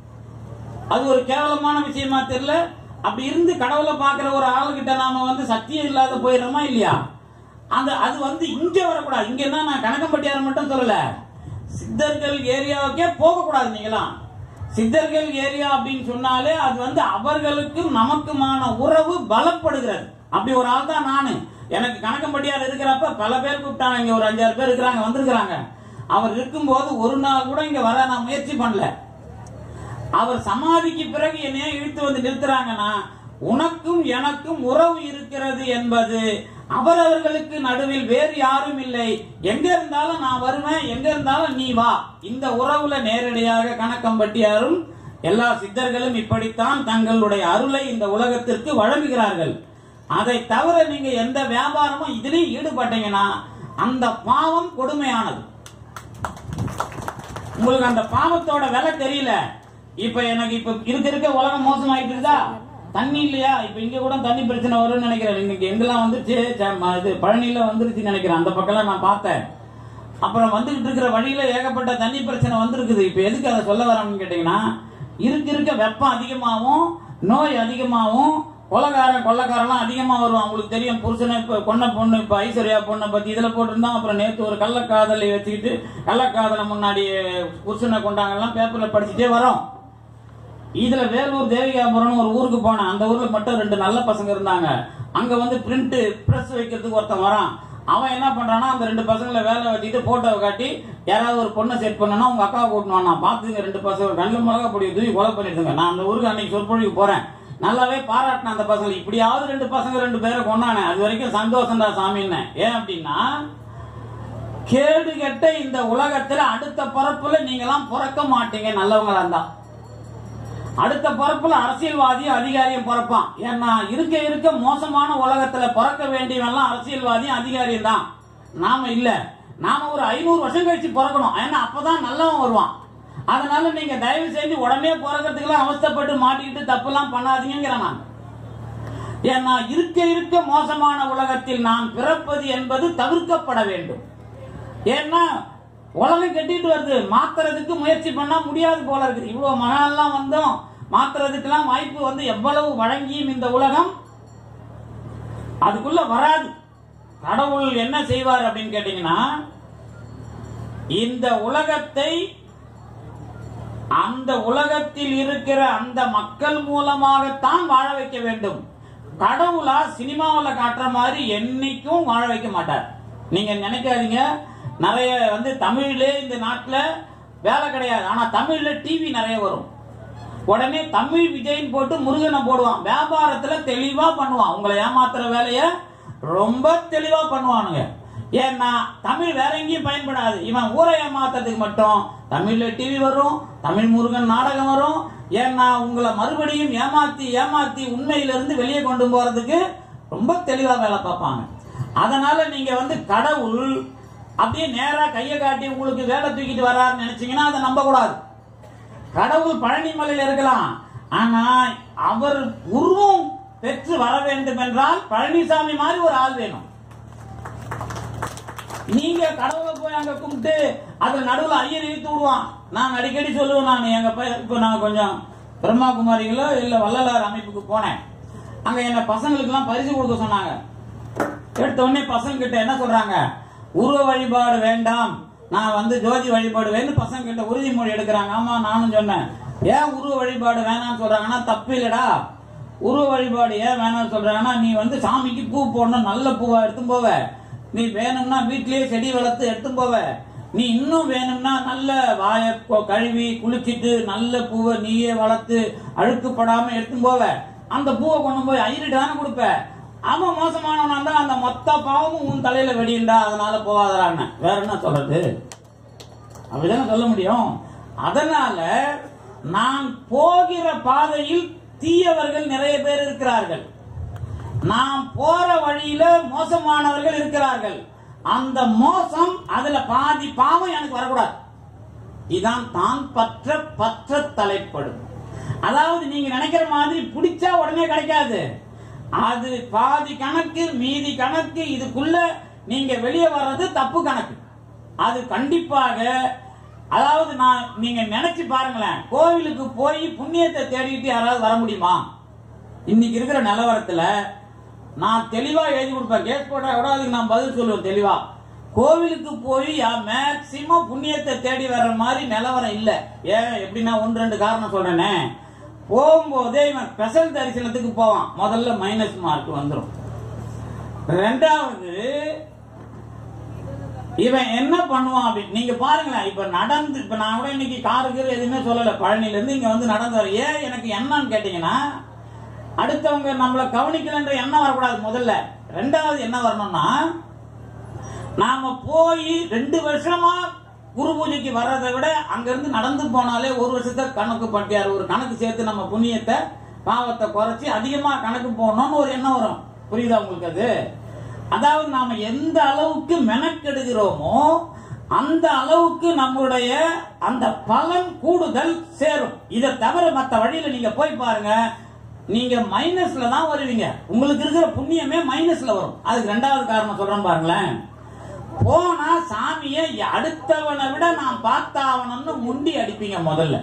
அது ஒரு கேவலமான விஷயமா தெரியல அப்படி இருந்து கடவுளை பார்க்கிற ஒரு ஆளுகிட்ட நாம வந்து சத்தியம் இல்லாத போயிடுறோமா இல்லையா அந்த அது வந்து இங்க வரக்கூடாது இங்க என்ன நான் கணக்கம்பட்டியார் மட்டும் சொல்லல சித்தர்கள் ஏரியாவுக்கே போக கூடாது நீங்களாம் சித்தர்கள் ஏரியா அப்படின்னு சொன்னாலே அது வந்து அவர்களுக்கும் நமக்குமான உறவு பலப்படுகிறது அப்படி ஒரு ஆள் தான் நானு எனக்கு கணக்கம்பட்டியார் இருக்கிறப்ப பல பேர் கூப்பிட்டாங்க இங்க ஒரு அஞ்சாறு பேர் இருக்கிறாங்க வந்திருக்கிறாங்க அவர் இருக்கும்போது ஒரு நாள் கூட இங்க வர நான் முயற்சி பண்ணல அவர் சமாதிக்கு பிறகு என்னைய இழுத்து வந்து நிறுத்துறாங்கன்னா உனக்கும் எனக்கும் உறவு இருக்கிறது என்பது அவரவர்களுக்கு நடுவில் வேறு யாரும் இல்லை எங்க இருந்தாலும் நான் வருவேன் எங்க இருந்தாலும் நீ வா இந்த உறவுல நேரடியாக கணக்கம்பட்டியாரும் எல்லா சித்தர்களும் இப்படித்தான் தங்களுடைய அருளை இந்த உலகத்திற்கு வழங்குகிறார்கள் அதை தவிர நீங்க எந்த வியாபாரமும் இதுலயும் ஈடுபட்டீங்கன்னா அந்த பாவம் கொடுமையானது உங்களுக்கு அந்த பாவத்தோட விலை தெரியல இப்ப எனக்கு இப்ப இருக்க இருக்க உலகம் மோசமாயிட்டு இருக்குதா தண்ணி இல்லையா இப்ப இங்க கூட தண்ணி பிரச்சனை வரும்னு நினைக்கிறேன் இன்னைக்கு எங்கெல்லாம் வந்துருச்சு ச- ம- இது பழனியில வந்துருச்சுன்னு நினைக்கிறேன் அந்த பக்கம்லாம் நான் பார்த்தேன் அப்புறம் வந்துகிட்டு இருக்கிற வழியில ஏகப்பட்ட தண்ணி பிரச்சனை வந்திருக்குது இப்ப எதுக்கு அதை சொல்ல வரோம்னு கேட்டீங்கன்னா இருக்க இருக்க வெப்பம் அதிகமாகும் நோய் அதிகமாகும் கொலகாரன் கொள்ளக்காரெல்லாம் அதிகமா வருவான் உங்களுக்கு தெரியும் புருஷனை இப்ப கொன்ன பொண்ணு இப்ப ஐஸ்வர்யா பொண்ணை பத்தி இதுல போட்டிருந்தோம் அப்புறம் நேத்து ஒரு கள்ளக்காதலை வச்சுக்கிட்டு கள்ளக்காதலை முன்னாடி புருஷனை கொண்டாங்கலாம் பேப்பர்ல படிச்சுட்டே வரோம் இதுல வேலூர் தேவிகாபுரம் ஒரு ஊருக்கு போனேன் அந்த ஊர்ல மட்டும் ரெண்டு நல்ல பசங்க இருந்தாங்க அங்க வந்து பிரிண்ட் பிரஸ் வைக்கிறதுக்கு ஒருத்தன் வரான் அவன் என்ன பண்றானா அந்த ரெண்டு பசங்களை வேலை வச்சுட்டு போட்டோவை காட்டி யாராவது ஒரு பொண்ணை செட் பண்ணனா உங்க அக்காவை கூட்டினு வானா பாத்துங்க ரெண்டு பசங்க கண்ணு மிளகா பொடி தூக்கி கொலை பண்ணிடுங்க நான் அந்த ஊருக்கு அன்னைக்கு சொற்பொழிவு போறேன் நல்லாவே பாராட்டின அந்த பசங்க இப்படியாவது ரெண்டு பசங்க ரெண்டு பேரை கொண்டானே அது வரைக்கும் சந்தோஷம்டா சாமின்னு ஏன் அப்படின்னா கேடு கெட்ட இந்த உலகத்துல அடுத்த பிறப்புல நீங்களாம் பிறக்க மாட்டீங்க நல்லவங்களா இருந்தா அடுத்த பிறப்புல அரசியல்வாதியும் அதிகாரியும் பிறப்பான் ஏன்னா இருக்க இருக்க மோசமான உலகத்துல பிறக்க வேண்டியவன்லாம் அரசியல்வாதியும் அதிகாரியும் தான் நாம இல்ல நாம ஒரு ஐநூறு வருஷம் கழிச்சு பிறக்கணும் ஏன்னா அப்பதான் நல்லவன் வருவான் அதனால நீங்க தயவு செஞ்சு உடனே பிறக்கிறதுக்கெல்லாம் அவஸ்தைப்பட்டு மாட்டிக்கிட்டு தப்புலாம் பண்ணாதீங்கிறேன் நான் ஏன்னா இருக்க இருக்க மோசமான உலகத்தில் நான் பிறப்பது என்பது தவிர்க்கப்பட வேண்டும் ஏன்னா உலகம் கட்டிட்டு வருது மாத்துறதுக்கு முயற்சி பண்ணா முடியாது போல இருக்குது இவ்வளவு மகான்லாம் வந்தோம் மாத்துறதுக்கெல்லாம் வாய்ப்பு வந்து எவ்வளவு வழங்கியும் இந்த உலகம் அதுக்குள்ள வராது கடவுள் என்ன செய்வார் அப்படின்னு கேட்டீங்கன்னா இந்த உலகத்தை அந்த உலகத்தில் இருக்கிற அந்த மக்கள் மூலமாகத்தான் வாழ வைக்க வேண்டும் கடவுளா சினிமாவில் காட்டுற மாதிரி என்னைக்கும் வாழ வைக்க மாட்டார் நீங்க நினைக்காதீங்க நிறைய வந்து தமிழ்லே இந்த நாட்டுல வேலை கிடையாது ஆனா தமிழ்ல டிவி நிறைய வரும் உடனே தமிழ் விஜய்னு போட்டு முருகனை போடுவான் வியாபாரத்துல தெளிவா பண்ணுவான் உங்களை ஏமாத்துற வேலைய ரொம்ப தெளிவா பண்ணுவானுங்க ஏன்னா தமிழ் வேற எங்கேயும் பயன்படாது இவன் ஊரை ஏமாத்துறதுக்கு மட்டும் தமிழ்ல டிவி வரும் தமிழ் முருகன் நாடகம் வரும் ஏன்னா உங்களை மறுபடியும் ஏமாத்தி ஏமாத்தி உண்மையிலிருந்து வெளியே கொண்டு போறதுக்கு ரொம்ப தெளிவா வேலை பார்ப்பாங்க அதனால நீங்க வந்து கடவுள் அப்படியே நேரா கையை காட்டி உங்களுக்கு வேலை தூக்கிட்டு வர்றாருன்னு நினைச்சீங்கன்னா அதை நம்ப கூடாது கடவுள் பழனி மலையில் இருக்கலாம் ஆனா அவர் உருவம் பெற்று வர வேண்டும் என்றால் பழனிசாமி மாதிரி ஒரு ஆள் வேணும் நீங்க கடவுளை போய் அங்க கும்பிட்டு அதுல நடுவுல ஐயர் இழுத்து விடுவான் நான் அடிக்கடி சொல்லுவேன் நான் எங்க பையன் இப்போ நான் கொஞ்சம் பிரம்மா குமாரிகளோ இல்ல வள்ளலார் அமைப்புக்கு போனேன் அங்க என்ன பசங்களுக்கு எல்லாம் பரிசு கொடுக்க சொன்னாங்க எடுத்த உடனே பசங்க கிட்ட என்ன சொல்றாங்க உருவ வழிபாடு வேண்டாம் நான் வந்து ஜோதி வழிபாடு வேணும் பசங்க கிட்ட உறுதிமொழி எடுக்கிறாங்க ஆமா நானும் சொன்னேன் ஏன் உருவ வழிபாடு வேணாம்னு சொல்றாங்கன்னா தப்பு இல்லடா உருவ வழிபாடு ஏன் வேணாம்னு சொல்றாங்கன்னா நீ வந்து சாமிக்கு பூ போடணும் நல்ல பூவா எடுத்து போவ நீ வேணும்னா வீட்லயே செடி வளர்த்து எடுத்து போவ நீ இன்னும் வேணும்னா நல்ல வாய கொ- கழுவி குளிச்சிட்டு நல்ல பூவை நீயே வளர்த்து அழுக்குப்படாம எடுத்து போவ அந்த பூவை கொண்டு போய் ஐயர்கிட்ட தானே கொடுப்ப அவன் மோசமானவனா இருந்தா அந்த மொத்த பாவமும் உன் தலையில வெடியுண்டா அதனால போவாதரான்னு வேற என்ன சொல்றது அப்படிதானே சொல்ல முடியும் அதனால நான் போகிற பாதையில் தீயவர்கள் நிறைய பேர் இருக்கிறார்கள் நாம் போற வழியில மோசமானவர்கள் இருக்கிறார்கள் அந்த மோசம் அதுல பாதி பாவம் எனக்கு வரக்கூடாது இதான் தான் பற்ற பற்ற தலைப்படும் அதாவது நீங்க நினைக்கிற மாதிரி பிடிச்சா உடனே கிடைக்காது அது பாதி கணக்கு மீதி கணக்கு இதுக்குள்ள நீங்க வெளியே வர்றது தப்பு கணக்கு அது கண்டிப்பாக அதாவது நான் நீங்க நினைச்சு பாருங்களேன் கோவிலுக்கு போய் புண்ணியத்தை தேடிட்டு யாராவது வர முடியுமா இன்னைக்கு இருக்கிற நிலவரத்துல நான் தெளிவா எழுதி கொடுப்பேன் கேஸ் போட்டா கூட அதுக்கு நான் பதில் சொல்லுவேன் தெளிவா கோவிலுக்கு போய் மேக்சிமம் புண்ணியத்தை தேடி வர்ற மாதிரி நிலவரம் இல்ல ஏன் எப்படின்னா ஒன்று ரெண்டு காரணம் சொல்றேனே போகும்போதே இவன் ஸ்பெஷல் தரிசனத்துக்கு போவான் முதல்ல மைனஸ் மார்க் வந்துடும் ரெண்டாவது இவன் என்ன பண்ணுவான் அப்படின்னு நீங்க பாருங்களேன் இப்ப நடந்து இப்ப நான் கூட இன்னைக்கு காருக்கு எதுவுமே சொல்லல பழனில இருந்து இங்க வந்து நடந்து வர ஏன் எனக்கு என்னன்னு கேட்டீங்கன்னா அடுத்தவங்க நம்மள கவனிக்கலன்ற எண்ணம் வரக்கூடாது முதல்ல ரெண்டாவது என்ன வரணும்னா நாம போய் ரெண்டு வருஷமா குரு பூஜைக்கு வர்றதை விட அங்க இருந்து நடந்து போனாலே ஒரு வருஷத்தை கணக்கு பட்டியார் ஒரு கணக்கு சேர்த்து நம்ம புண்ணியத்தை பாவத்தை குறைச்சி அதிகமா கணக்கு போடணும்னு ஒரு எண்ணம் வரும் புரியுதா உங்களுக்கு அது அதாவது நாம எந்த அளவுக்கு மெனக்கெடுகிறோமோ அந்த அளவுக்கு நம்முடைய அந்த பலன் கூடுதல் சேரும் இதை தவிர மற்ற வழியில நீங்க போய் பாருங்க நீங்க மைனஸ்ல தான் வருவீங்க உங்களுக்கு இருக்கிற புண்ணியமே மைனஸ்ல வரும் அதுக்கு ரெண்டாவது காரணம் சொல்றேன் பாருங்களேன் போனா சாமியை அடுத்தவனை விட நான் பார்த்தாவணும்னு முண்டி அடிப்பீங்க முதல்ல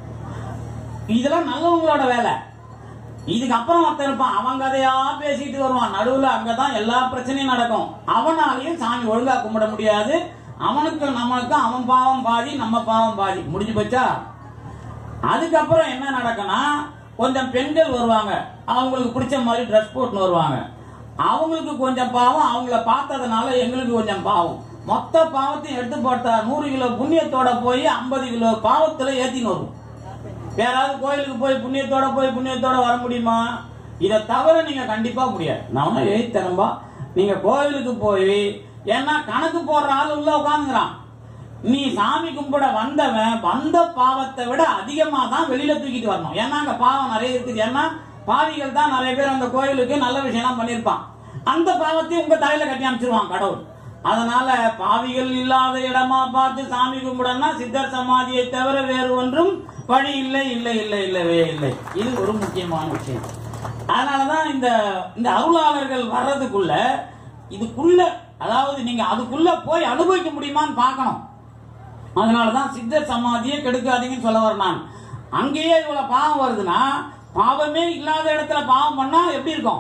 இதெல்லாம் நல்லவங்களோட வேலை இதுக்கு அப்புறம் ஒருத்தன் இருப்பான் அவன் கதையா பேசிட்டு வருவான் நடுவுல அங்கதான் எல்லா பிரச்சனையும் நடக்கும் அவனாலையும் சாமி ஒழுங்கா கும்பிட முடியாது அவனுக்கு நம்மளுக்கும் அவன் பாவம் பாதி நம்ம பாவம் பாதி முடிஞ்சு போச்சா அதுக்கப்புறம் என்ன நடக்கும்னா கொஞ்சம் பெண்கள் வருவாங்க அவங்களுக்கு பிடிச்ச மாதிரி ட்ரெஸ் போட்டுன்னு வருவாங்க அவங்களுக்கு கொஞ்சம் பாவம் அவங்கள பார்த்ததுனால எங்களுக்கு கொஞ்சம் பாவம் மொத்த பாவத்தையும் எடுத்து போட்டா நூறு கிலோ புண்ணியத்தோட போய் ஐம்பது கிலோ பாவத்துல ஏத்தின்னு வரும் யாராவது கோயிலுக்கு போய் புண்ணியத்தோட போய் புண்ணியத்தோட வர முடியுமா இதை தவிர நீங்க கண்டிப்பா முடியாது நான் எழுத்தனம்பா நீங்க கோயிலுக்கு போய் ஏன்னா கணக்கு போடுற ஆள் உள்ள உட்காந்துக்கிறான் நீ சாமி கும்பிட வந்தவன் வந்த பாவத்தை விட அதிகமா தான் வெளியில தூக்கிட்டு வரணும் ஏன்னா அங்க பாவம் நிறைய இருக்குது ஏன்னா பாவிகள் தான் நிறைய பேர் அந்த கோயிலுக்கு நல்ல விஷயம்லாம் பண்ணியிருப்பான் அந்த பாவத்தையும் உங்க தலையில கட்டி அமைச்சிருவான் கடவுள் அதனால பாவிகள் இல்லாத இடமா பார்த்து சாமி கும்பிடனா சித்தர் சமாதியை தவிர வேறு ஒன்றும் வழி இல்லை இல்லை இல்லை இல்லவே இல்லை இது ஒரு முக்கியமான விஷயம் அதனாலதான் இந்த இந்த அருளாளர்கள் வர்றதுக்குள்ள இதுக்குள்ள அதாவது நீங்க அதுக்குள்ள போய் அனுபவிக்க முடியுமான்னு பார்க்கணும் அதனாலதான் சித்தர் சமாதியை கெடுக்காதீங்கன்னு சொல்ல வரேன் நான் அங்கேயே இவ்வளவு பாவம் வருதுன்னா பாவமே இல்லாத இடத்துல பாவம் பண்ணா எப்படி இருக்கும்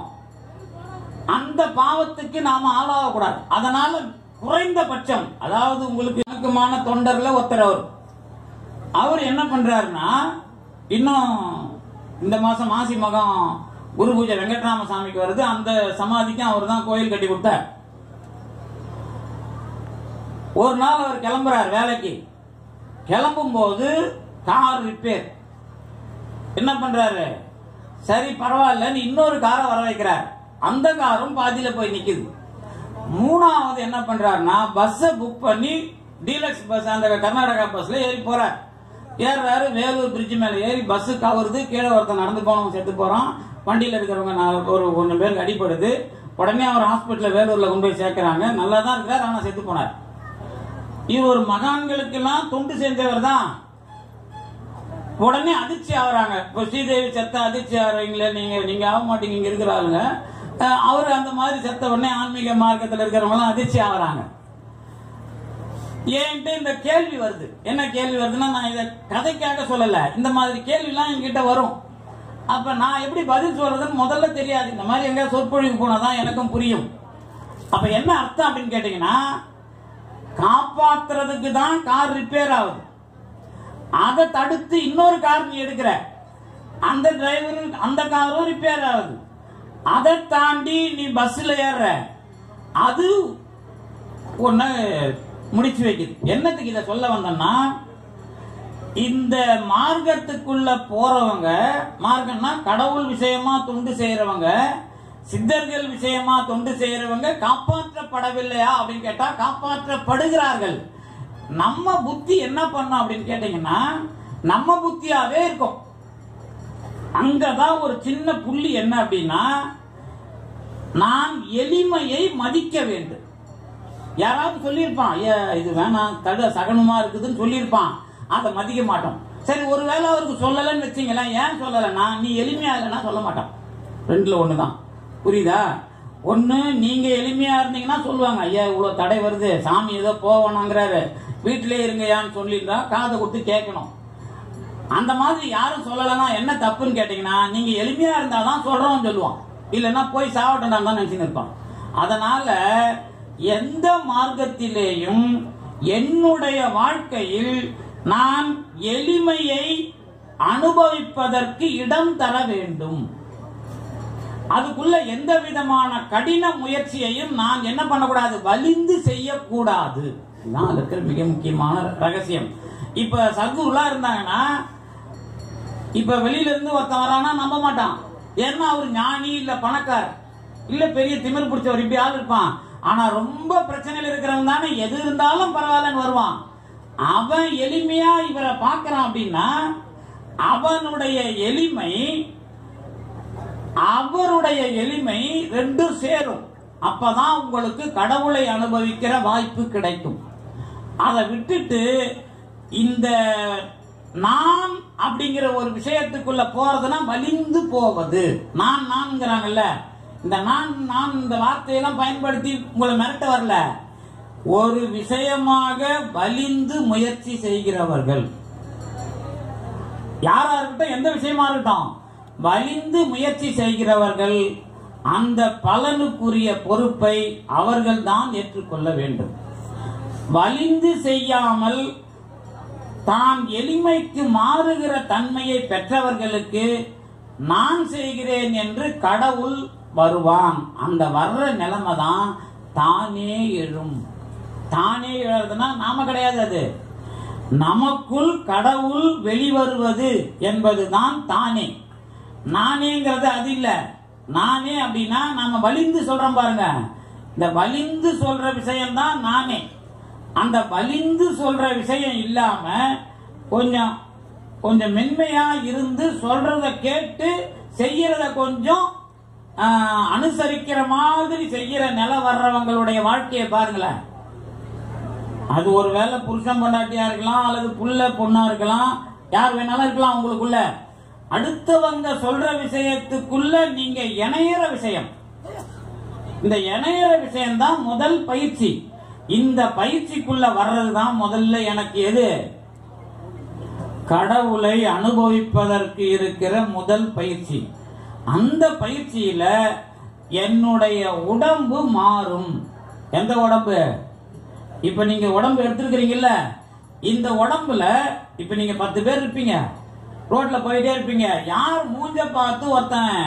அந்த பாவத்துக்கு நாம ஆளாக கூடாது அதனால குறைந்தபட்சம் அதாவது உங்களுக்கு இணக்கமான தொண்டர்ல ஒருத்தர் அவர் அவர் என்ன பண்றாருன்னா இன்னும் இந்த மாசம் மாசி மகம் குரு பூஜை வெங்கட்ராம சாமிக்கு வருது அந்த சமாதிக்கும் அவர் தான் கோயில் கட்டி கொடுத்தார் ஒரு நாள் அவர் கிளம்புறார் வேலைக்கு கிளம்பும் போது கார் ரிப்பேர் என்ன பண்றாரு சரி பரவாயில்ல நீ இன்னொரு காரை வர வைக்கிறார் அந்த காரும் பாதியில போய் நிக்குது மூணாவது என்ன பண்றாருன்னா பஸ்ஸை புக் பண்ணி டீலக்ஸ் பஸ் அந்த கர்நாடகா பஸ்ல ஏறி போறார் ஏறாரு வேலூர் பிரிட்ஜ் மேல ஏறி பஸ் கவருது கீழே ஒருத்தன் நடந்து போனவங்க செத்து போறான் வண்டியில இருக்கிறவங்க நாலு ஒரு ஒன்று பேருக்கு அடிபடுது உடனே அவர் ஹாஸ்பிட்டல்ல வேலூர்ல கொண்டு போய் சேர்க்கிறாங்க நல்லா தான் இருக்கார் ஆனா செத்து போனார் இவர் மகான்களுக்கெல்லாம் தொண்டு செஞ்சவர் தான் உடனே அதிர்ச்சி ஆகுறாங்க இப்போ ஸ்ரீதேவி செத்த அதிர்ச்சி ஆகுறீங்களே நீங்க நீங்க ஆக மாட்டீங்க இங்க இருக்கிற ஆளுங்க அஹ் அவரு அந்த மாதிரி செத்த உடனே ஆன்மீக மார்க்கத்தில் இருக்கிறவங்க எல்லாம் அதிர்ச்சி ஆகுறாங்க என்கிட்ட இந்த கேள்வி வருது என்ன கேள்வி வருதுன்னா நான் இதை கதைக்காக சொல்லல இந்த மாதிரி கேள்விலாம் என்கிட்ட வரும் அப்ப நான் எப்படி பதில் சொல்றதுன்னு முதல்ல தெரியாது இந்த மாதிரி எங்க சொற்பொழிவு போனாதான் எனக்கும் புரியும் அப்ப என்ன அர்த்தம் அப்படின்னு கேட்டீங்கன்னா காப்பாத்துறதுக்கு தான் கார் ரிப்பேர் ஆகுது அதை தடுத்து இன்னொரு கார் நீ எடுக்கிற அந்த டிரைவர் அந்த காரும் ரிப்பேர் ஆகுது அதை தாண்டி நீ பஸ்ல ஏறுற அது ஒண்ணு முடிச்சு வைக்குது என்னத்துக்கு இதை சொல்ல வந்தேன்னா இந்த மார்க்கத்துக்குள்ள போறவங்க மார்க்கம்னா கடவுள் விஷயமா தொண்டு செய்யறவங்க சித்தர்கள் விஷயமா தொண்டு செய்யறவங்க காப்பாற்றப்படவில்லையா அப்படின்னு கேட்டா காப்பாற்றப்படுகிறார்கள் நம்ம புத்தி என்ன பண்ணும் அப்படின்னு கேட்டீங்கன்னா நம்ம புத்தியாவே இருக்கும் அங்கதான் ஒரு சின்ன புள்ளி என்ன அப்படின்னா நான் எளிமையை மதிக்க வேண்டும் யாராவது சொல்லியிருப்பான் ஐயா இது வேணாம் தட சகனமா இருக்குதுன்னு சொல்லியிருப்பான் அதை மதிக்க மாட்டோம் சரி ஒருவேளை அவருக்கு சொல்லலைன்னு வச்சீங்களேன் ஏன் சொல்லலைன்னா நீ எளிமையா இல்லைன்னா சொல்ல மாட்டான் ரெண்டுல ஒண்ணுதான் புரியுதா ஒண்ணு நீங்க எளிமையா இருந்தீங்கன்னா சொல்லுவாங்க ஐயா இவ்வளவு தடை வருது சாமி ஏதோ போவனாங்கிறாரு வீட்டிலே இருங்கயான்னு சொல்லியிருந்தா காதை கொடுத்து கேட்கணும் அந்த மாதிரி யாரும் சொல்லலைன்னா என்ன தப்புன்னு கேட்டீங்கன்னா நீங்க எளிமையா இருந்தாதான் சொல்றோம் சொல்லுவான் இல்லைன்னா போய் சாவட்டண்டான்னு தான் நினைச்சுன்னு இருப்பான் அதனால எந்த மார்க்கத்திலேயும் என்னுடைய வாழ்க்கையில் நான் எளிமையை அனுபவிப்பதற்கு இடம் தர வேண்டும் அதுக்குள்ள எந்த விதமான கடின முயற்சியையும் நான் என்ன பண்ணக்கூடாது வலிந்து செய்யக்கூடாது இதுதான் அதுல இருக்கிற மிக முக்கியமான ரகசியம் இப்ப சர்க்குருலாம் இருந்தாங்கன்னா இப்ப வெளியில இருந்து ஒருத்தன் வரானா நம்ப மாட்டான் ஏன்னா அவர் ஞானி இல்ல பணக்கார் இல்ல பெரிய திமிர் பிடிச்சவர் இப்படி ஆள் இருப்பான் ஆனா ரொம்ப பிரச்சனையில் இருக்கிறவன் தானே எது இருந்தாலும் பரவாயில்லன்னு வருவான் அவன் எளிமையா இவரை பார்க்கறான் அப்படின்னா அவனுடைய எளிமை அவருடைய எளிமை ரெண்டும் சேரும் அப்பதான் உங்களுக்கு கடவுளை அனுபவிக்கிற வாய்ப்பு கிடைக்கும் அதை விட்டுட்டு இந்த நான் அப்படிங்கிற ஒரு விஷயத்துக்குள்ள போறதுன்னா வலிந்து போவது நான் நான்ங்கிறாங்கல்ல இந்த நான் நான் இந்த வார்த்தையெல்லாம் பயன்படுத்தி உங்களை மிரட்ட வரல ஒரு விஷயமாக வலிந்து முயற்சி செய்கிறவர்கள் யாரா இருக்கட்டும் எந்த விஷயமா இருக்கட்டும் வலிந்து முயற்சி செய்கிறவர்கள் அந்த பலனுக்குரிய பொறுப்பை அவர்கள் தான் ஏற்றுக்கொள்ள வேண்டும் வலிந்து செய்யாமல் தான் எளிமைக்கு மாறுகிற தன்மையை பெற்றவர்களுக்கு நான் செய்கிறேன் என்று கடவுள் வருவான் அந்த வர்ற நிலைமை தான் தானே எழும் தானே எழுதுனா நாம கிடையாது அது நமக்குள் கடவுள் வெளிவருவது என்பதுதான் தானே நானேங்கிறது அது இல்ல நானே அப்படின்னா நாம வலிந்து சொல்றோம் பாருங்க இந்த வலிந்து சொல்ற விஷயம் தான் நானே அந்த வலிந்து சொல்ற விஷயம் இல்லாம கொஞ்சம் கொஞ்சம் மென்மையா இருந்து சொல்றத கேட்டு செய்யறத கொஞ்சம் ஆஹ், அனுசரிக்கிற மாதிரி செய்யற நில வர்றவங்களுடைய வாழ்க்கையை பாருங்களேன் அது ஒரு வேளை புருஷன் பொண்டாட்டியா இருக்கலாம் அல்லது புள்ள பொண்ணா இருக்கலாம் யார் வேணாலும் இருக்கலாம் உங்களுக்குள்ள அடுத்தவங்க சொல்ற விஷயத்துக்குள்ள நீங்க இணையிற விஷயம் இந்த இணையிற விஷயம் தான் முதல் பயிற்சி இந்த பயிற்சிக்குள்ள வர்றதுதான் முதல்ல எனக்கு எது கடவுளை அனுபவிப்பதற்கு இருக்கிற முதல் பயிற்சி அந்த பயிற்சியில என்னுடைய உடம்பு மாறும் எந்த உடம்பு இப்ப நீங்க உடம்பு எடுத்திருக்கிறீங்கல்ல இந்த உடம்புல இப்ப நீங்க பத்து பேர் இருப்பீங்க ரோட்ல போயிட்டே இருப்பீங்க யார் மூஞ்ச பார்த்து ஒருத்தன்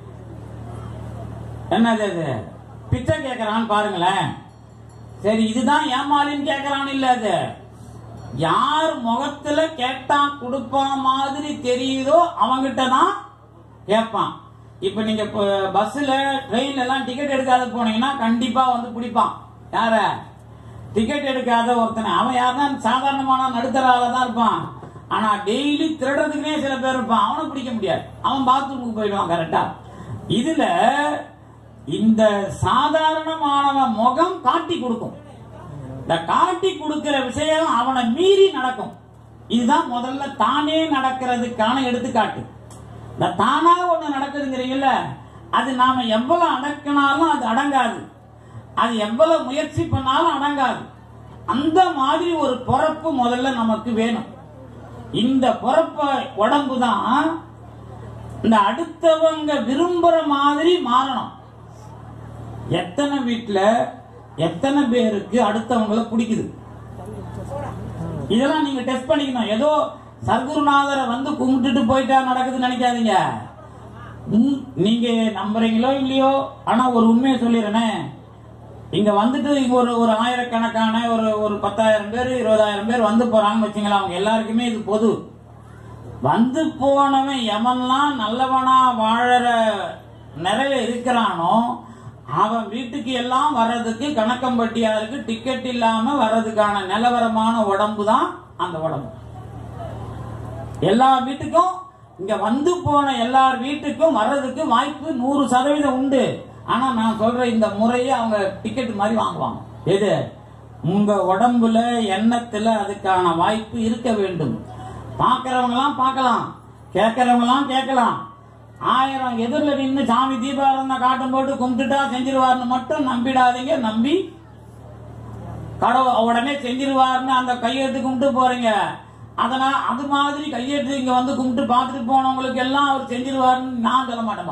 என்னது அது பிச்சை கேட்கறான்னு பாருங்களேன் சரி இதுதான் ஏமாளின்னு கேட்கறான்னு இல்ல அது யார் முகத்துல கேட்டா கொடுப்பான் மாதிரி தெரியுதோ அவங்கிட்ட தான் கேட்பான் இப்ப நீங்க ப- பஸ்ல ட்ரெயின்ல எல்லாம் டிக்கெட் எடுக்காத போனீங்கன்னா கண்டிப்பா வந்து பிடிப்பான் யார டிக்கெட் எடுக்காத ஒருத்தனை அவன் யாருன்னா சாதாரணமான நடுத்தர ஆளா தான் இருப்பான் ஆனா டெய்லி திருடுறதுக்குனே சில பேர் இருப்பான் அவனை பிடிக்க முடியாது அவன் பாத்ரூமுக்கு போயிடுவான் கரெக்டா இதுல இந்த சாதாரணமானவன் முகம் காட்டி கொடுக்கும் இந்த காட்டி கொடுக்கிற விஷயம் அவனை மீறி நடக்கும் இதுதான் முதல்ல தானே நடக்கிறதுக்கான எடுத்துக்காட்டு இந்த தானா ஒண்ணு நடக்குதுங்கிறீங்கல்ல அது நாம எவ்வளவு அடக்கினாலும் அது அடங்காது அது எவ்வளவு முயற்சி பண்ணாலும் அடங்காது அந்த மாதிரி ஒரு பொறப்பு முதல்ல நமக்கு வேணும் இந்த பொறப்ப உடம்பு தான் இந்த அடுத்தவங்க விரும்புற மாதிரி மாறணும் எத்தனை வீட்டுல எத்தனை பேருக்கு அடுத்தவங்கள பிடிக்குது இதெல்லாம் நீங்க டெஸ்ட் பண்ணிக்கணும் ஏதோ சர்க்குருநாதரை வந்து கும்பிட்டுட்டு போயிட்டா நடக்குதுன்னு நினைக்காதீங்க உம், நீங்க நம்புறீங்களோ இல்லையோ ஆனா ஒரு உண்மையை சொல்லிடுறேனே இங்க வந்துட்டு இங்க ஒரு ஒரு ஆயிரக்கணக்கான ஒரு ஒரு பத்தாயிரம் பேர் இருபதாயிரம் பேர் வந்து போறாங்கன்னு வச்சுங்களேன் அவங்க எல்லாருக்குமே இது பொது வந்து போனவன் எவன்லாம் நல்லவனா வாழற நிறைய இருக்கிறானோ அவன் வீட்டுக்கு எல்லாம் வர்றதுக்கு கணக்கம்பட்டியாருக்கு டிக்கெட் இல்லாம வர்றதுக்கான நிலவரமான உடம்பு தான் அந்த உடம்பு எல்லா வீட்டுக்கும் இங்க வந்து போன எல்லார் வீட்டுக்கும் வர்றதுக்கு வாய்ப்பு நூறு சதவீதம் உண்டு ஆனா நான் சொல்ற இந்த முறையை அவங்க டிக்கெட் மாதிரி வாங்குவாங்க எது உங்க உடம்புல எண்ணத்துல அதுக்கான வாய்ப்பு இருக்க வேண்டும் பார்க்கறவங்கலாம் பார்க்கலாம் கேட்கறவங்கலாம் கேட்கலாம் ஆயிரம் எதிரில் நின்று சாமி தீபாராதனை காட்டும் போட்டு கும்பிட்டுட்டா செஞ்சிருவாருன்னு மட்டும் நம்பிடாதீங்க நம்பி கடவுள் உடனே செஞ்சிருவாருன்னு அந்த கையெழுத்து கும்பிட்டு போறீங்க அதனால அது மாதிரி கையெழுத்து இங்க வந்து கும்பிட்டு பார்த்துட்டு போனவங்களுக்கு எல்லாம் அவர் செஞ்சிருவாருன்னு நான் சொல்ல மாட்டேன்பா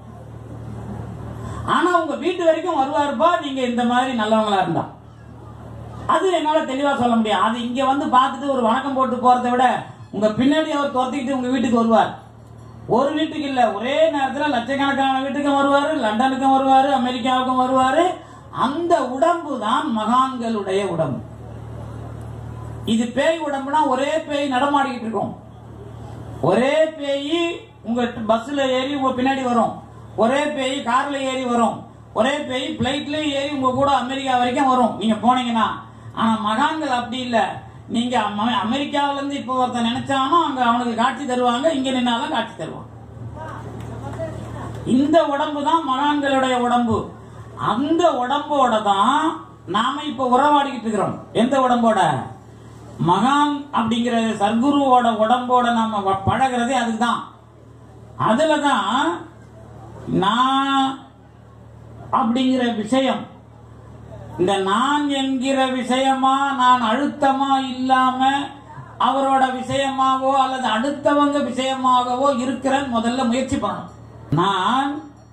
ஆனா உங்க வீட்டு வரைக்கும் வருவாருப்பா நீங்க இந்த மாதிரி நல்லவங்களா இருந்தா அது என்னால தெளிவா சொல்ல முடியும் அது இங்க வந்து பார்த்துட்டு ஒரு வணக்கம் போட்டு போறதை விட உங்க பின்னாடி அவர் துரத்திக்கிட்டு உங்க வீட்டுக்கு வருவார் ஒரு வீட்டுக்கு இல்ல ஒரே நேரத்தில் லட்சக்கணக்கான வீட்டுக்கும் வருவாரு லண்டனுக்கும் வருவாரு அமெரிக்காவுக்கும் வருவாரு அந்த உடம்பு தான் மகான்களுடைய உடம்பு இது பேய் உடம்புனா ஒரே பேய் நடமாடிக்கிட்டு இருக்கும் ஒரே பேய் உங்க பஸ்ல ஏறி உங்க பின்னாடி வரும் ஒரே பேய் கார்ல ஏறி வரும் ஒரே பேய் பிளைட்ல ஏறி உங்க கூட அமெரிக்கா வரைக்கும் வரும் நீங்க போனீங்கன்னா ஆனா மகான்கள் அப்படி இல்ல நீங்க அமெ- அமெரிக்காவுல இருந்து இப்ப ஒருத்தன் நினைச்சானோ அங்க அவனுக்கு காட்சி தருவாங்க இங்க நின்னாலும் காட்சி தருவாங்க இந்த உடம்பு தான் மகான்களுடைய உடம்பு அந்த உடம்போட தான் நாம இப்ப உறவாடிக்கிட்டு இருக்கிறோம் எந்த உடம்போட மகான் அப்படிங்கிற சர்க்குருவோட உடம்போட நாம வ- பழகுறதே அதுக்கு தான் அதுல தான் நான் அப்படிங்கிற விஷயம் இந்த நான் என்கிற விஷயமா நான் அழுத்தமா இல்லாம அவரோட விஷயமாவோ அல்லது அடுத்தவங்க விஷயமாகவோ இருக்கிறேன் முதல்ல முயற்சி பண்ணணும் நான்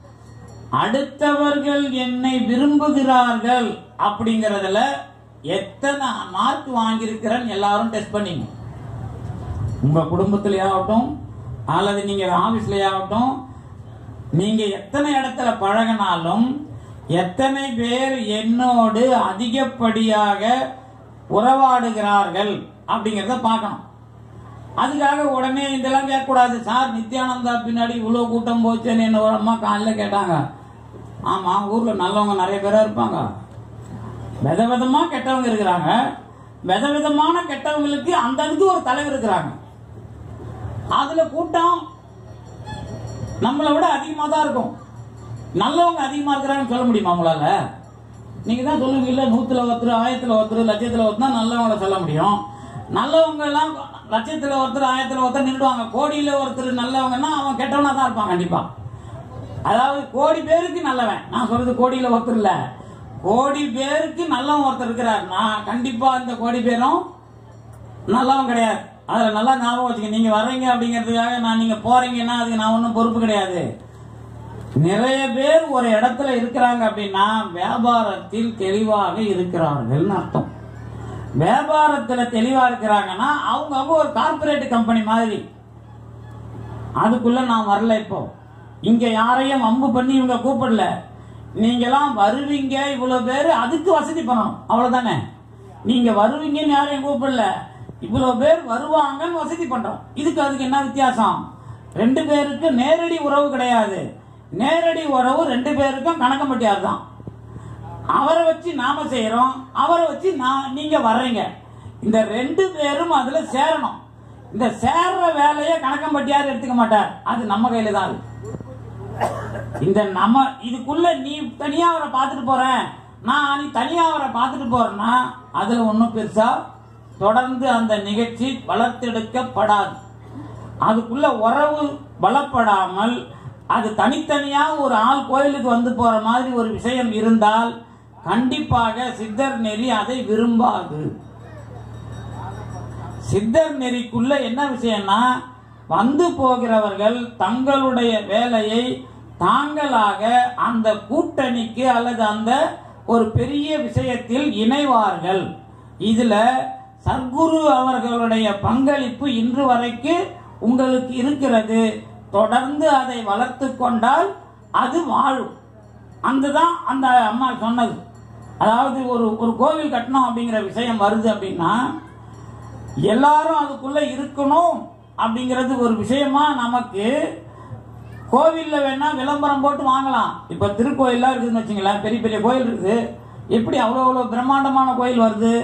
அடுத்தவர்கள் என்னை விரும்புகிறார்கள் அப்படிங்கறதுல எத்தனை மார்க் வாங்கியிருக்கிறேன் எல்லாரும் டெஸ்ட் பண்ணீங்க உங்க குடும்பத்திலேயாகட்டும் அல்லது நீங்க ஆபீஸ்லயாகட்டும் நீங்க எத்தனை இடத்துல பழகினாலும் எத்தனை பேர் என்னோடு அதிகப்படியாக உறவாடுகிறார்கள் அப்படிங்கறத பார்க்கணும் அதுக்காக உடனே இதெல்லாம் கேட்கக்கூடாது சார் நித்யானந்தா பின்னாடி இவ்வளவு கூட்டம் போச்சுன்னு என்ன ஒரு அம்மா காலைல கேட்டாங்க ஆமா ஊர்ல நல்லவங்க நிறைய பேரா இருப்பாங்க வித விதமா கெட்டவங்க இருக்கிறாங்க வித விதமான கெட்டவங்களுக்கு அந்த அதுக்கு ஒரு தலைவர் இருக்கிறாங்க அதுல கூட்டம் நம்மளை விட அதிகமா தான் இருக்கும் நல்லவங்க அதிகமா இருக்கிறாங்கன்னு சொல்ல முடியுமா உங்களால நீங்க தான் சொல்லுவீங்கல்ல நூத்துல ஒருத்தர் ஆயிரத்துல ஒருத்தர் லட்சத்துல ஒருத்தர் தான் நல்லவங்கள சொல்ல முடியும் நல்லவங்க எல்லாம் லட்சத்துல ஒருத்தர் ஆயிரத்துல ஒருத்தர் நின்றுவாங்க கோடியில ஒருத்தர் நல்லவங்கன்னா அவன் கெட்டவனா தான் இருப்பான் கண்டிப்பா அதாவது கோடி பேருக்கு நல்லவன் நான் சொல்றது கோடியில ஒருத்தர் இல்ல கோடி பேருக்கு நல்லவன் ஒருத்தர் இருக்கிறார் நான் கண்டிப்பா இந்த கோடி பேரும் நல்லவன் கிடையாது அதுல நல்லா ஞாபகம் வச்சுக்க நீங்க வர்றீங்க அப்படிங்கிறதுக்காக நான் நீங்க போறீங்கன்னா அதுக்கு நான் ஒன்றும் பொறுப்பு கிடையாது நிறைய பேர் ஒரு இடத்துல இருக்கிறாங்க அப்படின்னா வியாபாரத்தில் தெளிவாக இருக்கிறார்கள்னு அர்த்தம் வியாபாரத்துல தெளிவா இருக்கிறாங்கன்னா அவங்க அவங்க ஒரு கார்பரேட் கம்பெனி மாதிரி அதுக்குள்ள நான் வரல இப்போ இங்க யாரையும் வம்பு பண்ணி இவங்க கூப்பிடல நீங்கெல்லாம் வருவீங்க இவ்வளவு பேர் அதுக்கு வசதி பண்ணணும் அவ்வளவுதானே நீங்க வருவீங்கன்னு யாரையும் கூப்பிடல இவ்வளவு பேர் வருவாங்கன்னு வசதி பண்றோம் இதுக்கு அதுக்கு என்ன வித்தியாசம் ரெண்டு பேருக்கு நேரடி உறவு கிடையாது நேரடி உறவு ரெண்டு பேருக்கும் கணக்கம்பட்டியார் தான் அவரை வச்சு நாம செய்யறோம் அவரை வச்சு நான் நீங்க வர்றீங்க இந்த ரெண்டு பேரும் அதுல சேரணும் இந்த சேர்ற வேலையை கணக்கம்பட்டியார் எடுத்துக்க மாட்டார் அது நம்ம கையில தான் இருக்கு. இந்த நம்ம இதுக்குள்ள நீ தனியா அவரை பார்த்துட்டு போற நான் நீ தனியா அவரை பார்த்துட்டு போறேன்னா அதுல ஒன்றும் பெருசா தொடர்ந்து அந்த நிகழ்ச்சி வளர்த்தெடுக்கப்படாது அதுக்குள்ள உறவு பலப்படாமல் அது தனித்தனியா ஒரு ஆள் கோயிலுக்கு வந்து போற மாதிரி ஒரு விஷயம் இருந்தால் கண்டிப்பாக சித்தர் நெறி அதை விரும்பாது சித்தர் நெறிக்குள்ள என்ன விஷயம்னா வந்து போகிறவர்கள் தங்களுடைய வேலையை தாங்களாக அந்த கூட்டணிக்கு அல்லது அந்த ஒரு பெரிய விஷயத்தில் இணைவார்கள் இதுல சர்க்குரு அவர்களுடைய பங்களிப்பு இன்று வரைக்கு உங்களுக்கு இருக்கிறது தொடர்ந்து அதை வளர்த்து கொண்டால் அது வாழும் அந்ததான் அந்த அம்மா சொன்னது அதாவது ஒரு ஒரு கோவில் கட்டணும் அப்படிங்கிற விஷயம் வருது அப்படின்னா எல்லாரும் அதுக்குள்ள இருக்கணும் அப்படிங்கிறது ஒரு விஷயமா நமக்கு கோவில்ல வேணா விளம்பரம் போட்டு வாங்கலாம் இப்ப திருக்கோயில்லாம் இருக்குதுன்னு வச்சுங்களேன் பெரிய பெரிய கோயில் இருக்குது எப்படி அவ்வளவு அவ்வளவு பிரம்மாண்டமான கோயில் வருது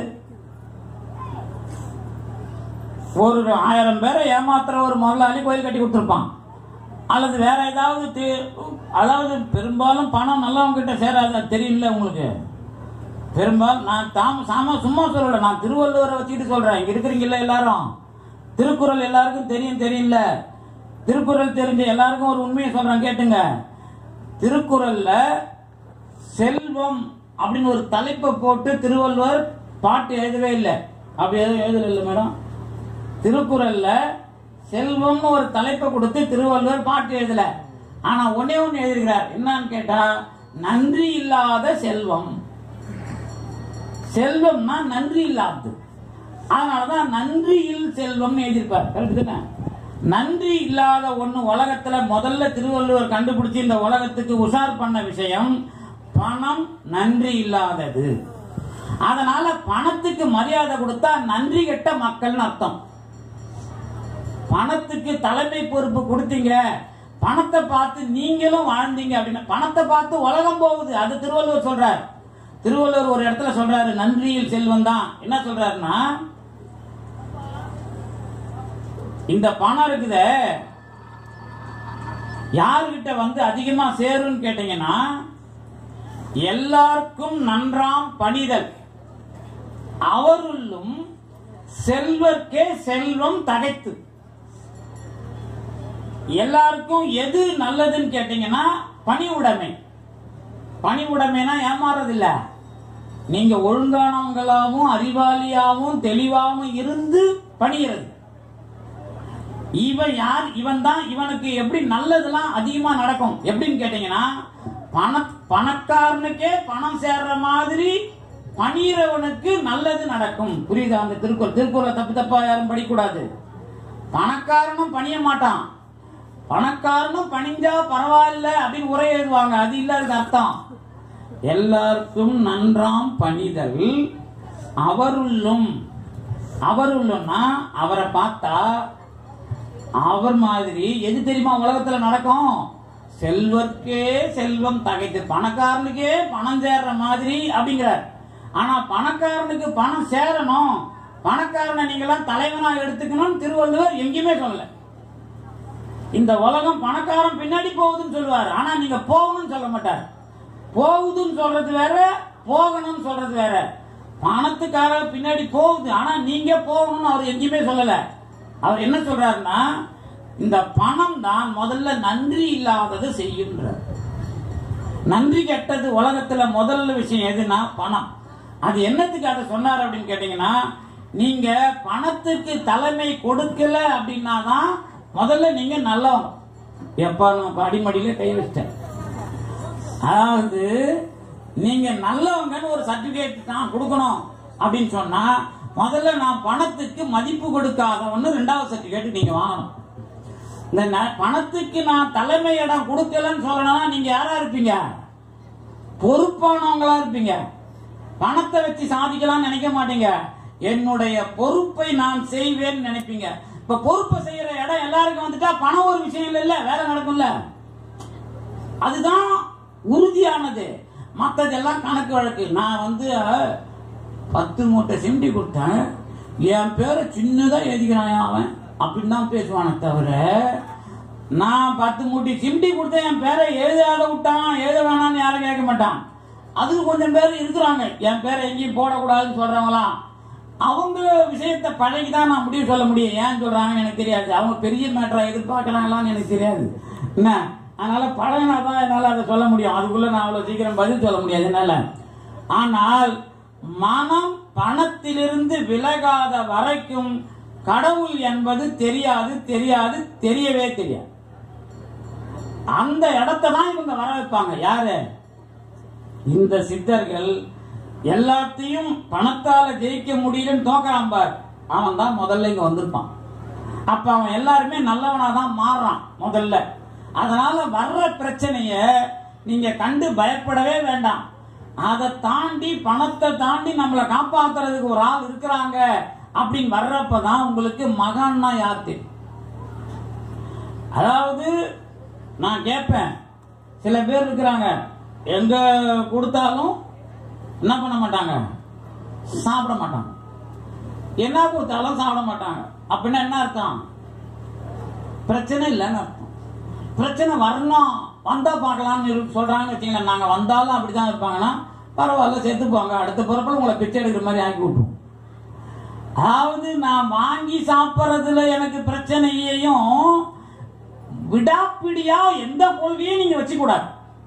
ஒரு ஆயிரம் பேரை ஏமாத்துற ஒரு முதலாளி கோயில் கட்டி கொடுத்துருப்பான் அல்லது வேற ஏதாவது தி- அதாவது பெரும்பாலும் பணம் நல்லவங்க கிட்ட சேராது அது தெரியல உங்களுக்கு பெரும்பாலும் நான் தாம சாம சும்மா சொல்லல நான் திருவள்ளுவரை வச்சுக்கிட்டு சொல்றேன் இங்க இருக்கிறீங்கல்ல எல்லாரும் திருக்குறள் எல்லாருக்கும் தெரியும் தெரியல திருக்குறள் தெரிஞ்ச எல்லாருக்கும் ஒரு உண்மையை சொல்றேன் கேட்டுங்க திருக்குறள்ல செல்வம் அப்படின்னு ஒரு தலைப்பை போட்டு திருவள்ளுவர் பாட்டு எழுதவே இல்லை அப்படி எதுவும் எழுதல இல்லை மேடம் திருக்குறள்ல செல்வம்னு ஒரு தலைப்பை கொடுத்து திருவள்ளுவர் பாட்டு எழுதல ஆனா ஒன்னே ஒண்ணு எழுதிருக்கிறார் என்னன்னு கேட்டா நன்றி இல்லாத செல்வம் செல்வம்னா நன்றி இல்லாதது அதனாலதான் நன்றியில் செல்வம்னு எழுதியிருப்பார் கரெக்ட் தானே நன்றி இல்லாத ஒண்ணு உலகத்துல முதல்ல திருவள்ளுவர் கண்டுபிடிச்சு இந்த உலகத்துக்கு உஷார் பண்ண விஷயம் பணம் நன்றி இல்லாதது அதனால பணத்துக்கு மரியாதை கொடுத்தா நன்றி கெட்ட மக்கள்னு அர்த்தம் பணத்துக்கு தலைமை பொறுப்பு கொடுத்தீங்க பணத்தை பார்த்து நீங்களும் வாழ்ந்தீங்க அப்படின்னு பணத்தை பார்த்து உலகம் போகுது அது திருவள்ளுவர் சொல்றார் திருவள்ளுவர் ஒரு இடத்துல சொல்றாரு நன்றியில் செல்வம் தான் என்ன சொல்றாருன்னா இந்த பணம் இருக்குதே யாருகிட்ட வந்து அதிகமா சேரும்னு கேட்டீங்கன்னா எல்லாருக்கும் நன்றாம் பணிதல் அவருள்ளும் செல்வர்க்கே செல்வம் தகைத்து எல்லாருக்கும் எது நல்லதுன்னு கேட்டீங்கன்னா பணி உடைமை பணி உடைமைனா ஏமாறது இல்ல நீங்க ஒழுங்கானவங்களாவும் அறிவாளியாவும் தெளிவாகவும் இருந்து பணிகிறது இவன் யார் இவன் தான் இவனுக்கு எப்படி நல்லதெல்லாம் அதிகமா நடக்கும் எப்படின்னு கேட்டீங்கன்னா பண பணக்காரனுக்கே பணம் சேர்ற மாதிரி பணிகிறவனுக்கு நல்லது நடக்கும் புரியுதா அந்த திருக்குறள் திருக்குறளை தப்பு தப்பா யாரும் படிக்கூடாது பணக்காரனும் பணிய மாட்டான் பணக்காரனும் பணிஞ்சா பரவாயில்ல அப்படின்னு உரை எழுதுவாங்க அது இல்ல அதுக்கு அர்த்தம் எல்லாருக்கும் நன்றாம் பணிதல் அவருள்ளும் அவருள்ளும்னா அவரை பார்த்தா அவர் மாதிரி எது தெரியுமா உலகத்துல நடக்கும் செல்வர்க்கே செல்வம் தகைத்து பணக்காரனுக்கே பணம் சேர்ற மாதிரி அப்படிங்கிறார் ஆனா பணக்காரனுக்கு பணம் சேரணும் பணக்காரனை நீங்களாம் தலைவனா எடுத்துக்கணும்னு திருவள்ளுவர் எங்கேயுமே சொல்லல இந்த உலகம் பணக்காரன் பின்னாடி போகுதுன்னு சொல்லுவார் ஆனா நீங்க போகணும்னு சொல்ல மாட்டார் போகுதுன்னு சொல்றது வேற போகணும்னு சொல்றது வேற பணத்துக்காக பின்னாடி போகுது ஆனா நீங்க போகணும்னு அவர் எங்கேயுமே சொல்லல அவர் என்ன சொல்றாருன்னா இந்த பணம் தான் முதல்ல நன்றி இல்லாதது செய்கின்றார் நன்றி கெட்டது உலகத்துல முதல்ல விஷயம் எதுனா பணம் அது என்னத்துக்கு அதை சொன்னார் அப்படின்னு கேட்டீங்கன்னா நீங்க பணத்துக்கு தலைமை கொடுக்கல அப்படின்னா தான் முதல்ல நீங்க நல்லவங்க எப்ப நான் அடிமடியில கை வச்சிட்டேன் அதாவது நீங்க நல்லவங்கன்னு ஒரு சர்டிபிகேட் தான் கொடுக்கணும் அப்படின்னு சொன்னா முதல்ல நான் பணத்துக்கு மதிப்பு கொடுக்காதவன்னு ரெண்டாவது சர்டிபிகேட் நீங்க வாங்கணும் இந்த ந- பணத்துக்கு நான் தலைமை இடம் கொடுக்கலன்னு சொல்லணும்னா நீங்க யாரா இருப்பீங்க பொறுப்பானவங்களா இருப்பீங்க பணத்தை வச்சு சாதிக்கலாம்னு நினைக்க மாட்டீங்க என்னுடைய பொறுப்பை நான் செய்வேன்னு நினைப்பீங்க இப்ப பொறுப்பை செய்யற இடம் எல்லாருக்கும் வந்துட்டா பணம் ஒரு விஷயம் இல்ல வேலை நடக்கும்ல அதுதான் உறுதியானது மத்ததெல்லாம் கணக்கு வழக்கு நான் வந்து அஹ், பத்து மூட்டை சிமெண்டி கொடுத்தேன் என் பேரை சின்னதா எழுதிக்கிறான் அவன் அப்படின்னு தான் பேசுவானே தவிர நான் பத்து மூட்டை சிமெண்டி கொடுத்தேன் என் பேரை எழுதாத விட்டான் எழுத வேணாம்னு யாரும் கேட்க மாட்டான் அதுக்கு கொஞ்சம் பேர் இருக்கிறாங்க என் பேரை எங்கேயும் போடக்கூடாதுன்னு சொல்றவங்களாம் அவங்க விஷயத்தை பழகி தான் நான் முடிவு சொல்ல முடியும் ஏன் சொல்றாங்கன்னு எனக்கு தெரியாது அவங்க பெரிய மேட்டரா எதிர்பார்க்கறாங்களான்னு எனக்கு தெரியாது என்ன அதனால பழகினா தான் என்னால அதை சொல்ல முடியும் அதுக்குள்ள நான் அவ்வளவு சீக்கிரம் பதில் சொல்ல முடியாது என்னால ஆனால் மனம் பணத்திலிருந்து விலகாத வரைக்கும் கடவுள் என்பது தெரியாது தெரியாது தெரியவே தெரியாது அந்த இடத்தை தான் இவங்க வர வைப்பாங்க யாரு இந்த சித்தர்கள் எல்லாத்தையும் பணத்தால ஜெயிக்க முடியலன்னு தோக்கறான் பார் அவன் தான் முதல்ல இங்க வந்திருப்பான் அப்ப அவன் எல்லாருமே நல்லவனா தான் மாறுறான் முதல்ல அதனால வர்ற பிரச்சனைய நீங்க கண்டு பயப்படவே வேண்டாம் அதை தாண்டி பணத்தை தாண்டி நம்மளை காப்பாத்துறதுக்கு ஒரு ஆள் இருக்கிறாங்க அப்படின்னு வர்றப்பதான் உங்களுக்கு மகான்னா யார் தெரியும் அதாவது நான் கேட்பேன் சில பேர் இருக்கிறாங்க எங்க கொடுத்தாலும் என்ன பண்ண மாட்டாங்க சாப்பிட மாட்டாங்க என்ன கொடுத்தாலும் சாப்பிட மாட்டாங்க அப்படின்னா என்ன அர்த்தம் பிரச்சனை இல்லைன்னு அர்த்தம் பிரச்சனை வரணும் வந்தா பார்க்கலாம்னு இரு- சொல்றாங்க வச்சுங்களேன் நாங்க வந்தாலும் அப்படிதான் இருப்பாங்கன்னா பரவாயில்ல செத்துப்பாங்க அடுத்த பிறப்பில் உங்களை பிச்சை எடுக்கிற மாதிரி ஆக்கி விட்டுரும் அதாவது நான் வாங்கி சாப்பிட்றதுல எனக்கு பிரச்சனையையும் விடாப்பிடியா எந்த கொள்கையும் நீங்க வச்சுக்க கூடாது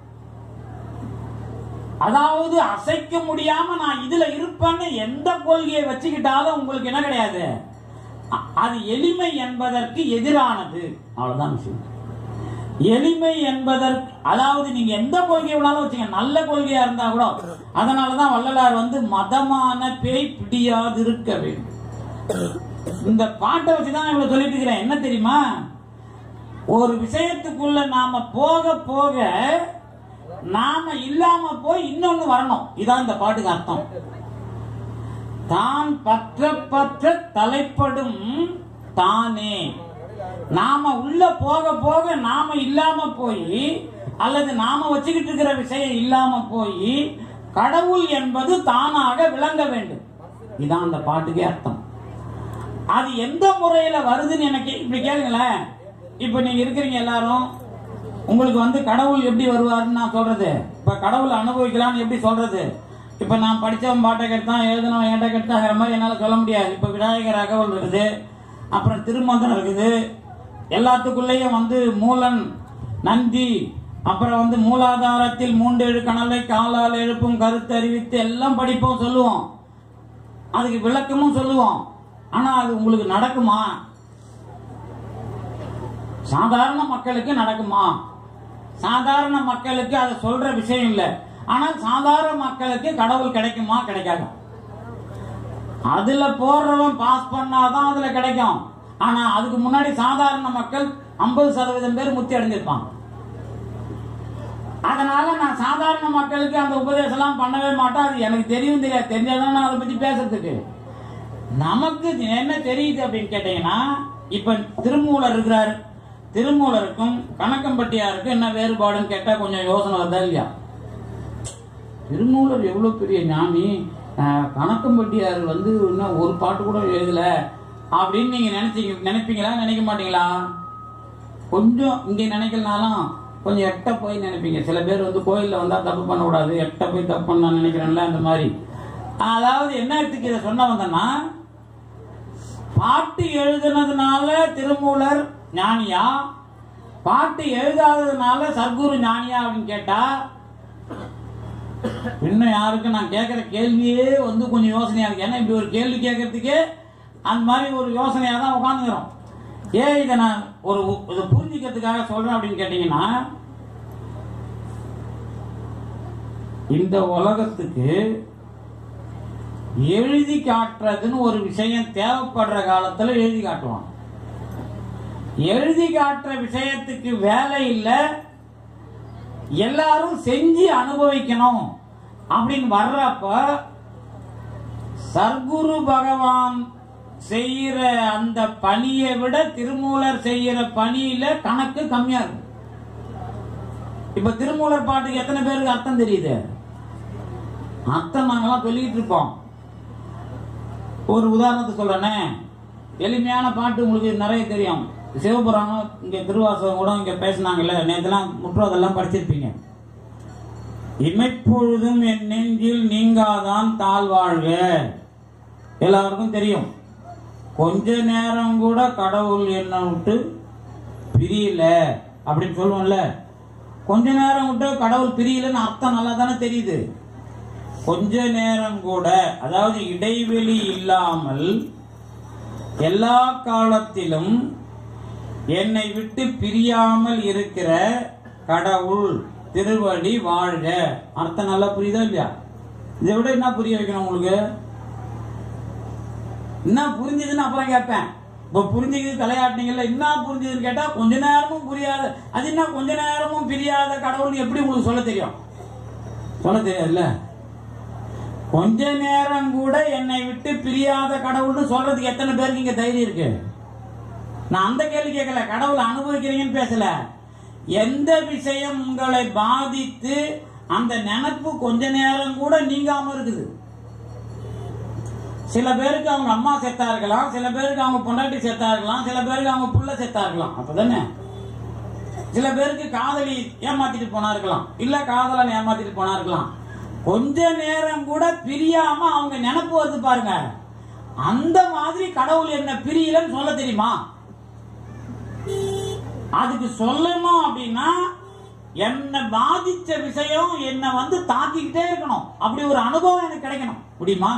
அதாவது அசைக்க முடியாம நான் இதுல இருப்பேன்னு எந்த கொள்கையை வச்சுக்கிட்டாலும் உங்களுக்கு என்ன கிடையாது அ- அது எளிமை என்பதற்கு எதிரானது அவ்வளவுதான் விஷயம் எளிமை என்பதற்கு அதாவது நீங்க எந்த கொள்கை வேணாலும் வச்சுங்க நல்ல கொள்கையா இருந்தா கூட அதனாலதான் வள்ளலார் வந்து மதமான பேய் பிடியாதிருக்க வேண்டும் இந்த பாட்டை வச்சு தான் இவ்வளவு சொல்லிட்டு இருக்கிறேன் என்ன தெரியுமா ஒரு விஷயத்துக்குள்ள நாம போக போக நாம இல்லாம போய் இன்னொன்னு வரணும் இதான் இந்த பாட்டுக்கு அர்த்தம் தான் பற்ற பற்ற தலைப்படும் தானே நாம உள்ள போக போக நாம இல்லாம போய் அல்லது நாம வச்சுக்கிட்டு இருக்கிற விஷயம் இல்லாம போய் கடவுள் என்பது தானாக விளங்க வேண்டும் இதான் அந்த பாட்டுக்கே அர்த்தம் அது எந்த முறையில வருதுன்னு எனக்கு இப்படி கேளுங்களேன் இப்ப நீங்க இருக்கிறீங்க எல்லாரும் உங்களுக்கு வந்து கடவுள் எப்படி வருவாருன்னு நான் சொல்றது இப்ப கடவுள் அனுபவிக்கலாம்னு எப்படி சொல்றது இப்ப நான் படிச்சவன் பாட்டை கெடுத்தான் எழுதணும் ஏட்ட கெடுத்தாங்கிற மாதிரி என்னால சொல்ல முடியாது இப்ப விநாயகர் அகவல் இருக்குது அப்புறம் திருமந்திரம் இருக்குது எல்லாத்துக்குள்ளேயும் வந்து மூலன் நந்தி அப்புறம் வந்து மூலாதாரத்தில் மூன்றேழு கணலை காலால் எழுப்பும் கருத்து அறிவித்து எல்லாம் படிப்போம் சொல்லுவோம் அதுக்கு விளக்கமும் சொல்லுவோம் ஆனா அது உங்களுக்கு நடக்குமா சாதாரண மக்களுக்கு நடக்குமா சாதாரண மக்களுக்கு அதை சொல்ற விஷயம் இல்லை ஆனால் சாதாரண மக்களுக்கு கடவுள் கிடைக்குமா கிடைக்காது அதுல போடுறவன் பாஸ் பண்ணாதான் அதுல கிடைக்கும் ஆனா அதுக்கு முன்னாடி சாதாரண மக்கள் ஐம்பது சதவீதம் பேர் முத்தி அடைஞ்சிருப்பாங்க அதனால நான் சாதாரண மக்களுக்கு அந்த உபதேசம்லாம் பண்ணவே மாட்டேன் அது எனக்கு தெரியும் தெரியாது தெரிஞ்சாதான் நான் அதை பத்தி பேசுறதுக்கு நமக்கு என்ன தெரியுது அப்படின்னு கேட்டீங்கன்னா இப்ப திருமூலர் இருக்கிறார் திருமூலருக்கும் கணக்கம்பட்டியாருக்கும் என்ன வேறுபாடுன்னு கேட்டா கொஞ்சம் யோசனை வருதா இல்லையா திருமூலர் எவ்வளவு பெரிய ஞானி அஹ், கணக்கம்பட்டியார் வந்து இன்னும் ஒரு பாட்டு கூட எழுதல அப்படின்னு நீங்க நினைச்சீங்க நினைப்பீங்களா நினைக்க மாட்டீங்களா கொஞ்சம் இங்க நினைக்கலனாலும் கொஞ்சம் எட்ட போய் நினைப்பீங்க சில பேர் வந்து கோயில்ல வந்தா தப்பு பண்ணக்கூடாது எட்ட போய் தப்பு பண்ண நான் நினைக்கிறேன்ல அந்த மாதிரி அதாவது என்ன இடத்துக்கு இதை சொன்ன வந்தேன்னா பாட்டு எழுதுனதுனால திருமூலர் ஞானியா பாட்டு எழுதாததுனால சர்க்குரு ஞானியா அப்படின்னு கேட்டா இன்னும் யாருக்கும் நான் கேட்கிற கேள்வியே வந்து கொஞ்சம் யோசனையா இருக்கு ஏன்னா இப்படி ஒரு கேள்வி கேட்கறதுக்கே அந்த மாதிரி ஒரு யோசனையா தான் உட்காந்துக்கிறோம் ஏன் இதை நான் ஒரு இதை புரிஞ்சுக்கிறதுக்காக சொல்றேன் அப்படின்னு கேட்டீங்கன்னா இந்த உலகத்துக்கு எழுதி காட்டுறதுன்னு ஒரு விஷயம் தேவைப்படுற காலத்துல எழுதி காட்டுவான் எழுதி காட்டுற விஷயத்துக்கு வேலை இல்லை எல்லாரும் செஞ்சு அனுபவிக்கணும் அப்படின்னு வர்றப்ப சர்க்குரு பகவான் செய்யற அந்த பணியை விட திருமூலர் செய்யற பணியில கணக்கு கம்மியா இருக்கு இப்ப திருமூலர் பாட்டுக்கு எத்தனை பேருக்கு அர்த்தம் தெரியுது அர்த்தம் நாங்கெல்லாம் சொல்லிட்டு இருப்போம் ஒரு உதாரணத்துக்கு சொல்றேனே எளிமையான பாட்டு உங்களுக்கு நிறைய தெரியும் சிவபுராணம் இங்க திருவாசகம் கூட இங்க பேசினாங்கல்ல நேற்றுலாம் முற்றோதெல்லாம் படிச்சிருப்பீங்க இமைப்பொழுதும் என் நெஞ்சில் நீங்காதான் தாழ்வாழ்க எல்லாருக்கும் தெரியும் கொஞ்ச நேரம் கூட கடவுள் என்னை விட்டு பிரியல அப்படின்னு சொல்லுவோம்ல கொஞ்ச நேரம் விட்டு கடவுள் பிரியலன்னு அர்த்தம் நல்லா தானே தெரியுது கொஞ்ச நேரம் கூட அதாவது இடைவெளி இல்லாமல் எல்லா காலத்திலும் என்னை விட்டு பிரியாமல் இருக்கிற கடவுள் திருவடி வாழ்க அர்த்தம் நல்லா புரியுதா இல்லையா இதை விட என்ன புரிய வைக்கணும் உங்களுக்கு என்ன புரிஞ்சுதுன்னு அப்புறம் கேட்பேன் இப்ப புரிஞ்சுக்கிது தலையாட்டினீங்கல்ல என்ன புரிஞ்சுதுன்னு கேட்டா கொஞ்ச நேரமும் புரியாத அது என்ன கொஞ்ச நேரமும் பிரியாத கடவுள் எப்படி உங்களுக்கு சொல்ல தெரியும் சொல்ல தெரியாதுல்ல கொஞ்ச நேரம் கூட என்னை விட்டு பிரியாத கடவுள்னு சொல்றதுக்கு எத்தனை பேருக்கு இங்க தைரியம் இருக்கு நான் அந்த கேள்வி கேட்கல கடவுளை அனுபவிக்கிறீங்கன்னு பேசல எந்த விஷயம் உங்களை பாதித்து அந்த நினைப்பு கொஞ்ச நேரம் கூட நீங்காம இருக்குது சில பேருக்கு அவங்க அம்மா செத்தா இருக்கலாம் சில பேருக்கு அவங்க பொண்டாட்டி செத்தா இருக்கலாம் சில பேருக்கு அவங்க புள்ள செத்தா இருக்கலாம் அப்பதானே சில பேருக்கு காதலி ஏமாத்திட்டு போனா இருக்கலாம் இல்ல காதலன் ஏமாத்திட்டு போனா இருக்கலாம் கொஞ்ச நேரம் கூட பிரியாம அவங்க நினைப்பு வருது பாருங்க அந்த மாதிரி கடவுள் என்ன பிரியலன்னு சொல்ல தெரியுமா அதுக்கு சொல்லணும் அப்படின்னா என்ன பாதிச்ச விஷயம் என்ன வந்து தாக்கிக்கிட்டே இருக்கணும் அப்படி ஒரு அனுபவம் எனக்கு கிடைக்கணும் முடியுமா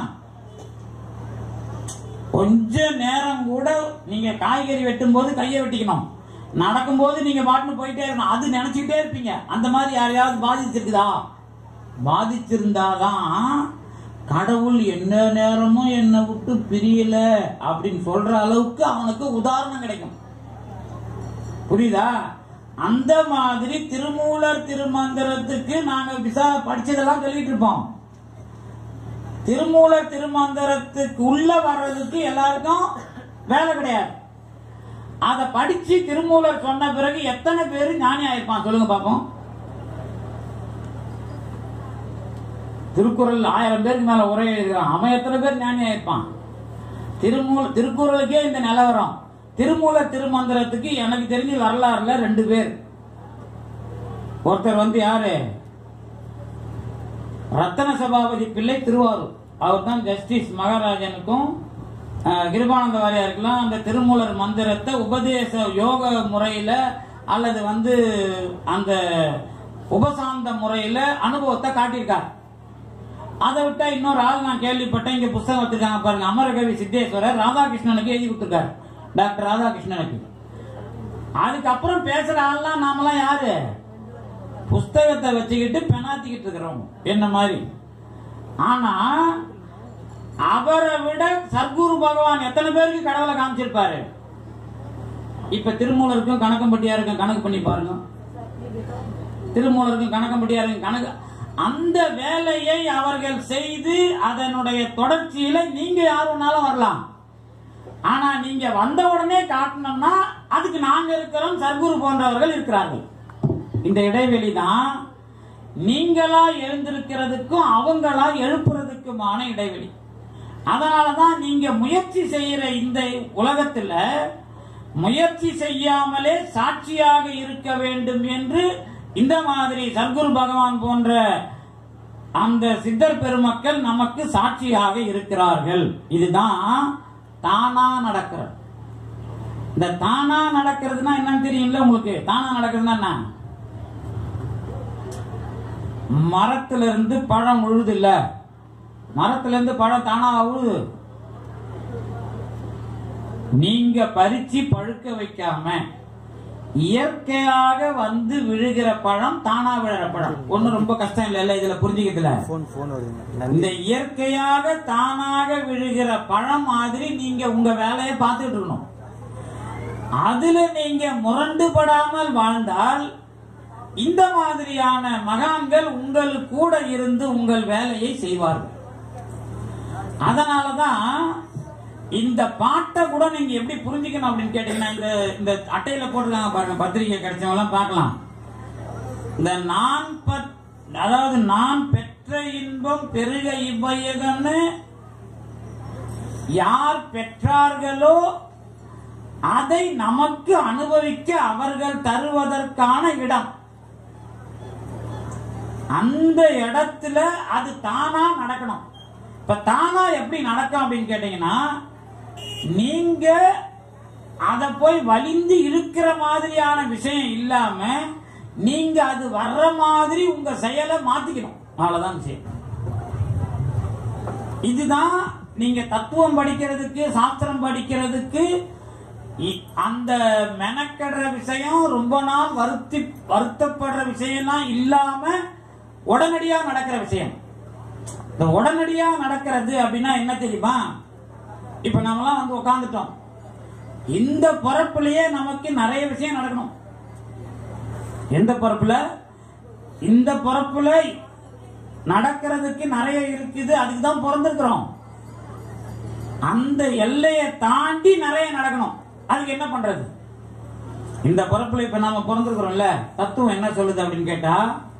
கொஞ்ச நேரம் கூட நீங்க காய்கறி வெட்டும் போது கையை வெட்டிக்கணும் நடக்கும்போது நீங்க பாட்டுன்னு போயிட்டே இருக்கணும் அது நினைச்சுக்கிட்டே இருப்பீங்க அந்த மாதிரி யாரையாவது பாதிச்சிருக்குதா பாதிச்சிருந்தாதான் கடவுள் என்ன நேரமும் என்னை விட்டு பிரியல அப்படின்னு சொல்ற அளவுக்கு அவனுக்கு உதாரணம் கிடைக்கும் புரியுதா அந்த மாதிரி திருமூலர் திருமந்திரத்துக்கு நாங்க விசா படிச்சதெல்லாம் சொல்லிட்டு இருப்போம் திருமூலர் திருமந்திரத்துக்கு உள்ள வர்றதுக்கு எல்லாருக்கும் வேலை கிடையாது அதை படிச்சு திருமூலர் சொன்ன பிறகு எத்தனை பேர் ஞானி ஆயிருப்பான் சொல்லுங்க பாப்போம் திருக்குறள் ஆயிரம் பேருக்கு மேல உரை எழுதுகிறான் அவன் எத்தனை பேர் ஞானி ஆயிருப்பான் திருமூல திருக்குறளுக்கே இந்த நிலவரம் திருமூல திருமந்திரத்துக்கு எனக்கு தெரிஞ்சு வரலாறுல ரெண்டு பேர் ஒருத்தர் வந்து யாரு ரத்தன சபாபதி பிள்ளை திருவாரூர் அவர் தான் ஜஸ்டிஸ் மகாராஜனுக்கும் அஹ், கிருபானந்த வாரியாருக்கெல்லாம் அந்த திருமூலர் மந்திரத்தை உபதேச யோக முறையில அல்லது வந்து அந்த உபசாந்த முறையில அனுபவத்தை காட்டியிருக்கார் அதை விட்டா இன்னொரு ஆள் நான் கேள்விப்பட்டேன் இங்க புஸ்தகம் வச்சிருக்காங்க பாருங்க அமரகவி சித்தேஸ்வரர் ராதாகிருஷ்ணனுக்கு எழுதி கொடுத்திருக்காரு டாக்டர் ராதாகிருஷ்ணனுக்கு அதுக்கப்புறம் பேசுற ஆள்லாம் நாமெல்லாம் யாரு புஸ்தகத்தை வச்சுக்கிட்டு பெனாத்திக்கிட்டு இருக்கிறோம் என்ன மாதிரி ஆனா அவரை விட சர்க்குரு பகவான் எத்தனை பேருக்கு கடவுளை காமிச்சிருப்பாரு இப்ப திருமூலருக்கும் கணக்கம்பட்டியாருக்கும் கணக்கு பண்ணி பாருங்க திருமூலருக்கும் கணக்கம்பட்டியாருக்கும் கணக்கு அந்த வேலையை அவர்கள் செய்து அதனுடைய தொடர்ச்சியில நீங்க யார் வேணாலும் வரலாம் ஆனா நீங்க வந்த உடனே காட்டணும்னா அதுக்கு நாங்க இருக்கிறோம் சர்க்குரு போன்றவர்கள் இருக்கிறார்கள் இந்த இடைவெளி தான் நீங்களா எழுந்திருக்கிறதுக்கும் அவங்களா எழுப்புறதுக்குமான இடைவெளி அதனாலதான் நீங்க முயற்சி செய்யற இந்த உலகத்துல முயற்சி செய்யாமலே சாட்சியாக இருக்க வேண்டும் என்று இந்த மாதிரி சர்க்குரு பகவான் போன்ற அந்த சித்தர் பெருமக்கள் நமக்கு சாட்சியாக இருக்கிறார்கள் இதுதான் தானா நடக்கிறது இந்த தானா நடக்கிறதுனா என்னன்னு தெரியும்ல உங்களுக்கு தானா நடக்கிறதுனா என்ன மரத்துல இருந்து பழம் உழுது இல்ல மரத்துல இருந்து பழம் தானா உழுது நீங்க பறிச்சு பழுக்க வைக்காம இயற்கையாக வந்து விழுகிற பழம் தானா விழுற பழம் ஒண்ணு ரொம்ப கஷ்டம் இல்ல இல்ல இதுல புரிஞ்சுக்கிறதுல ஃபோன் ஃபோன் வருதுங்க இந்த இயற்கையாக தானாக விழுகிற பழம் மாதிரி நீங்க உங்க வேலையை பார்த்துட்டு இருக்கணும் அதுல நீங்க முரண்டுபடாமல் வாழ்ந்தால் இந்த மாதிரியான மகான்கள் உங்கள் கூட இருந்து உங்கள் வேலையை செய்வார்கள் அதனாலதான் இந்த பாட்டை கூட நீங்க எப்படி புரிஞ்சுக்கணும் அப்படின்னு கேட்டீங்கன்னா இந்த இந்த அட்டையில போட்டிருக்காங்க பாருங்க பத்திரிகை கிடைச்சவங்க எல்லாம் பார்க்கலாம் இந்த நான் பற்- அதாவது நான் பெற்ற இன்பம் பெருக இவ்வையகன்னு யார் பெற்றார்களோ அதை நமக்கு அனுபவிக்க அவர்கள் தருவதற்கான இடம் அந்த இடத்துல அது தானா நடக்கணும் இப்ப தானா எப்படி நடக்கும் அப்படின்னு கேட்டீங்கன்னா நீங்க அத போய் வலிந்து இழுக்கிற மாதிரியான விஷயம் இல்லாம நீங்க அது வர்ற மாதிரி உங்க செயலை மாத்திக்கணும் அவ்வளவுதான் விஷயம் இதுதான் நீங்க தத்துவம் படிக்கிறதுக்கு சாஸ்திரம் படிக்கிறதுக்கு இ- அந்த மெனக்கடுற விஷயம் ரொம்ப நாள் வருத்தி வருத்தப்படுற விஷயம்லாம் இல்லாம உடனடியா நடக்கிற விஷயம் இந்த உடனடியா நடக்கிறது அப்படின்னா என்ன தெரியுமா இப்ப நாமெல்லாம் வந்து உட்காந்துட்டோம் இந்த பிறப்புலயே நமக்கு நிறைய விஷயம் நடக்கணும் எந்த பிறப்புல இந்த பிறப்புல நடக்கிறதுக்கு நிறைய இருக்குது அதுக்கு தான் பிறந்திருக்கிறோம் அந்த எல்லையை தாண்டி நிறைய நடக்கணும் அதுக்கு என்ன பண்றது இந்த பிறப்புல இப்ப நாம பிறந்திருக்கிறோம்ல தத்துவம் என்ன சொல்லுது அப்படின்னு கேட்டா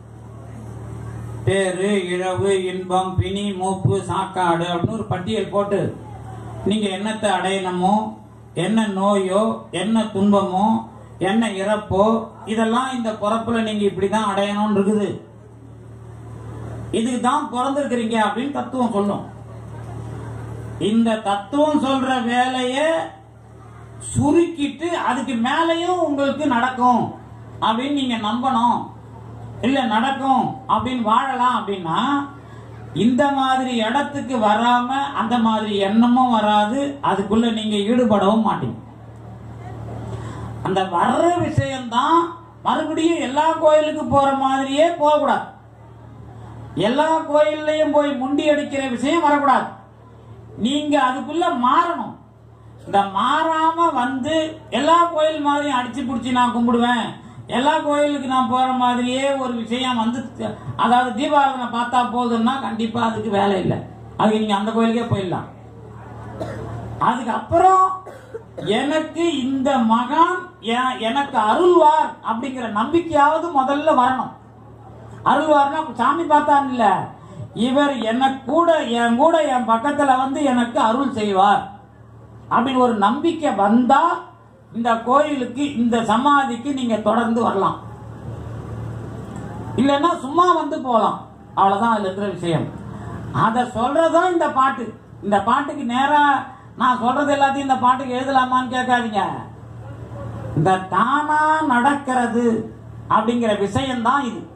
பேரு இழவு இன்பம் பிணி மூப்பு சாக்காடு அப்படின்னு ஒரு பட்டியல் போட்டு நீங்க என்னத்தை அடையணுமோ என்ன நோயோ என்ன துன்பமோ என்ன இறப்போ இதெல்லாம் இந்த பிறப்புல நீங்க இப்படிதான் அடையணும்னு இருக்குது இதுக்கு தான் பிறந்திருக்கிறீங்க அப்படின்னு தத்துவம் சொல்லும் இந்த தத்துவம் சொல்ற வேலைய சுருக்கிட்டு அதுக்கு மேலேயும் உங்களுக்கு நடக்கும் அப்படின்னு நீங்க நம்பணும் இல்ல நடக்கும் அப்படின்னு வாழலாம் அப்படின்னா இந்த மாதிரி இடத்துக்கு வராம அந்த மாதிரி எண்ணமும் வராது அதுக்குள்ள நீங்க ஈடுபடவும் மாட்டீங்க அந்த வர்ற விஷயம்தான் மறுபடியும் எல்லா கோயிலுக்கு போற மாதிரியே போகக்கூடாது எல்லா கோயில்லையும் போய் முண்டி அடிக்கிற விஷயம் வரக்கூடாது நீங்க அதுக்குள்ள மாறணும் இந்த மாறாம வந்து எல்லா கோயில் மாதிரியும் அடிச்சு பிடிச்சி நான் கும்பிடுவேன் எல்லா கோயிலுக்கு நான் போற மாதிரியே ஒரு விஷயம் வந்து அதாவது தீபாவளி பார்த்தா போதும்னா கண்டிப்பா அதுக்கு வேலை இல்லை அதுக்கு நீங்க அந்த கோயிலுக்கே போயிடலாம் அதுக்கப்புறம் எனக்கு இந்த மகான் எ- எனக்கு அருள்வார் அப்படிங்கிற நம்பிக்கையாவது முதல்ல வரணும் அருள்வார்னா சாமி பார்த்தான் இல்ல இவர் எனக்கு கூட என் கூட என் பக்கத்துல வந்து எனக்கு அருள் செய்வார் அப்படின்னு ஒரு நம்பிக்கை வந்தா இந்த கோயிலுக்கு இந்த சமாதிக்கு நீங்க தொடர்ந்து வரலாம் இல்லைன்னா சும்மா வந்து போகலாம் அவ்வளவுதான் அதுல இருக்கிற விஷயம் அதை சொல்றதும் இந்த பாட்டு இந்த பாட்டுக்கு நேரா நான் சொல்றது எல்லாத்தையும் இந்த பாட்டுக்கு எழுதலாமான்னு கேட்காதீங்க இந்த தானா நடக்கிறது அப்படிங்கிற விஷயம்தான் இது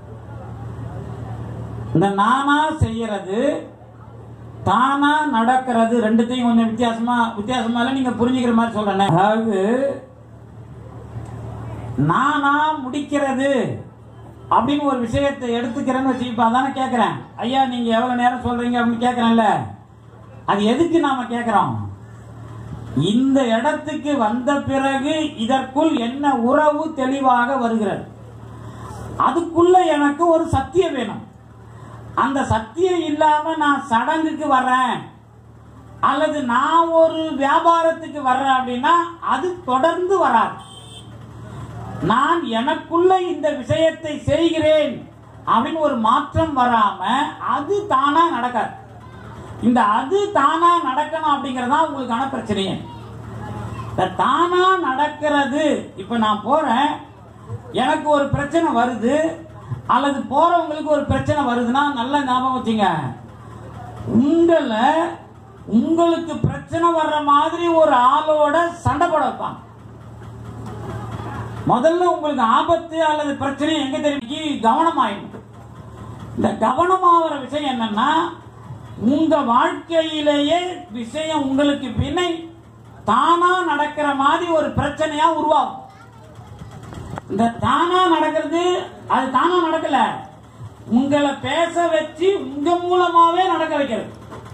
இந்த நானா செய்யறது தானா நடக்கிறது ரெண்டுத்தையும் கொஞ்சம் வித்தியாசமா வித்தியாசமா இல்ல நீங்க புரிஞ்சுக்கிற மாதிரி சொல்றேன் அதாவது நானா முடிக்கிறது அப்படின்னு ஒரு விஷயத்தை எடுத்துக்கிறேன்னு வச்சுப்பா தானே கேட்கிறேன் ஐயா நீங்க எவ்வளவு நேரம் சொல்றீங்க அப்படின்னு கேட்கிறேன்ல அது எதுக்கு நாம கேட்கிறோம் இந்த இடத்துக்கு வந்த பிறகு இதற்குள் என்ன உறவு தெளிவாக வருகிறது அதுக்குள்ள எனக்கு ஒரு சத்தியம் வேணும் அந்த சத்தியம் இல்லாம நான் சடங்குக்கு வர்றேன் அல்லது நான் ஒரு வியாபாரத்துக்கு வர்றேன் அப்படின்னா அது தொடர்ந்து வராது நான் எனக்குள்ள இந்த விஷயத்தை செய்கிறேன் அப்படின்னு ஒரு மாற்றம் வராம அது தானா நடக்காது இந்த அது தானா நடக்கணும் அப்படிங்கறதா உங்களுக்கான பிரச்சனையே இந்த தானா நடக்கிறது இப்ப நான் போறேன் எனக்கு ஒரு பிரச்சனை வருது அல்லது போறவங்களுக்கு ஒரு பிரச்சனை வருதுன்னா நல்லா ஞாபகம் வச்சுங்க உங்களை உங்களுக்கு பிரச்சனை வர்ற மாதிரி ஒரு ஆளோட சண்டை போட வைப்பாங்க முதல்ல உங்களுக்கு ஆபத்து அல்லது பிரச்சனை எங்க தெரிவிக்கி கவனமாயிடும் இந்த கவனமாகிற விஷயம் என்னன்னா உங்க வாழ்க்கையிலேயே விஷயம் உங்களுக்கு பின்னை தானா நடக்கிற மாதிரி ஒரு பிரச்சனையா உருவாகும் இந்த தானா நடக்கிறது அது தானா நடக்கல உங்களை பேச வச்சு உங்க மூலமாவே நடக்க வைக்கிறது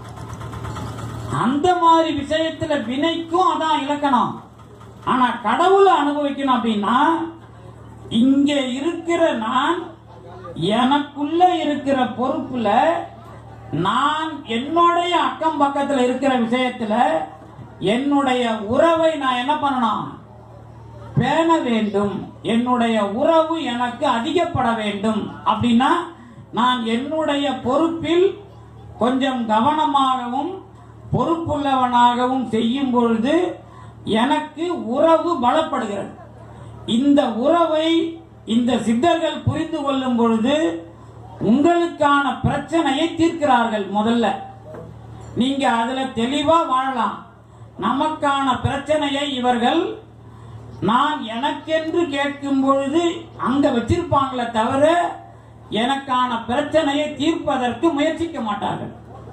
அந்த மாதிரி விஷயத்துல வினைக்கும் அதான் இலக்கணம் ஆனா கடவுளை அனுபவிக்கணும் அப்படின்னா இங்க இருக்கிற நான் எனக்குள்ள இருக்கிற பொறுப்புல நான் என்னுடைய அக்கம் பக்கத்துல இருக்கிற விஷயத்துல என்னுடைய உறவை நான் என்ன பண்ணணும் பேண வேண்டும் என்னுடைய உறவு எனக்கு அதிகப்பட வேண்டும் அப்படின்னா நான் என்னுடைய பொறுப்பில் கொஞ்சம் கவனமாகவும் பொறுப்புள்ளவனாகவும் செய்யும் பொழுது எனக்கு உறவு பலப்படுகிறது இந்த உறவை இந்த சித்தர்கள் புரிந்து கொள்ளும் பொழுது உங்களுக்கான பிரச்சனையை தீர்க்கிறார்கள் முதல்ல நீங்க அதுல தெளிவா வாழலாம் நமக்கான பிரச்சனையை இவர்கள் நான் எனக்கென்று கேட்கும் பொழுது அங்க வச்சிருப்பாங்களே தவிர எனக்கான பிரச்சனையை தீர்ப்பதற்கு முயற்சிக்க மாட்டார்கள்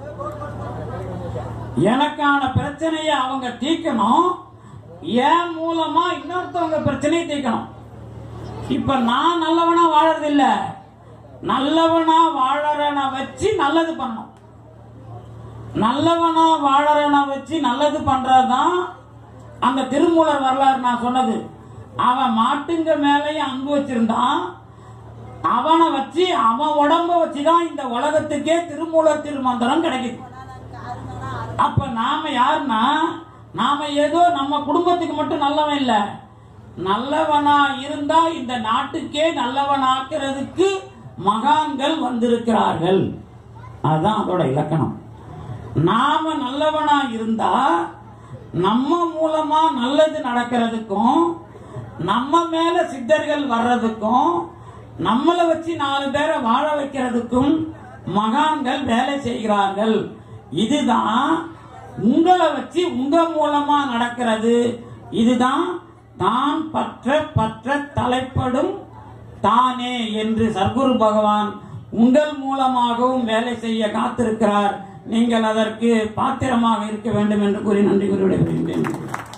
எனக்கான பிரச்சனையை அவங்க தீர்க்கணும் என் மூலமா இன்னொருத்தவங்க பிரச்சனையை தீர்க்கணும் இப்ப நான் நல்லவனா வாழறது இல்ல நல்லவனா வாழறன வச்சு நல்லது பண்ணணும் நல்லவனா வாழறன வச்சு நல்லது பண்றதுதான் அந்த திருமூலர் வரலாறு நான் சொன்னது அவன் மாட்டுங்க மேலேயும் அன்பு வச்சிருந்தான் அவனை வச்சு அவன் உடம்ப வச்சுதான் இந்த உலகத்துக்கே திருமூலர் திருமந்திரம் கிடைக்குது அப்ப நாம யாருன்னா நாம ஏதோ நம்ம குடும்பத்துக்கு மட்டும் நல்லவன் இல்ல நல்லவனா இருந்தா இந்த நாட்டுக்கே நல்லவனாக்குறதுக்கு மகான்கள் வந்திருக்கிறார்கள் அதுதான் அதோட இலக்கணம் நாம நல்லவனா இருந்தா நம்ம மூலமா நல்லது நடக்கிறதுக்கும் நம்ம மேல சித்தர்கள் வர்றதுக்கும் நம்மளை வச்சு நாலு பேரை வாழ வைக்கிறதுக்கும் மகான்கள் வேலை செய்கிறார்கள் இதுதான் உங்களை வச்சு உங்க மூலமா நடக்கிறது இதுதான் தான் பற்ற பற்ற தலைப்படும் தானே என்று சர்க்குரு பகவான் உங்கள் மூலமாகவும் வேலை செய்ய காத்திருக்கிறார் நீங்கள் அதற்கு பாத்திரமாக இருக்க வேண்டும் என்று கூறி நன்றி கூறி விடைபெறுகின்றேன்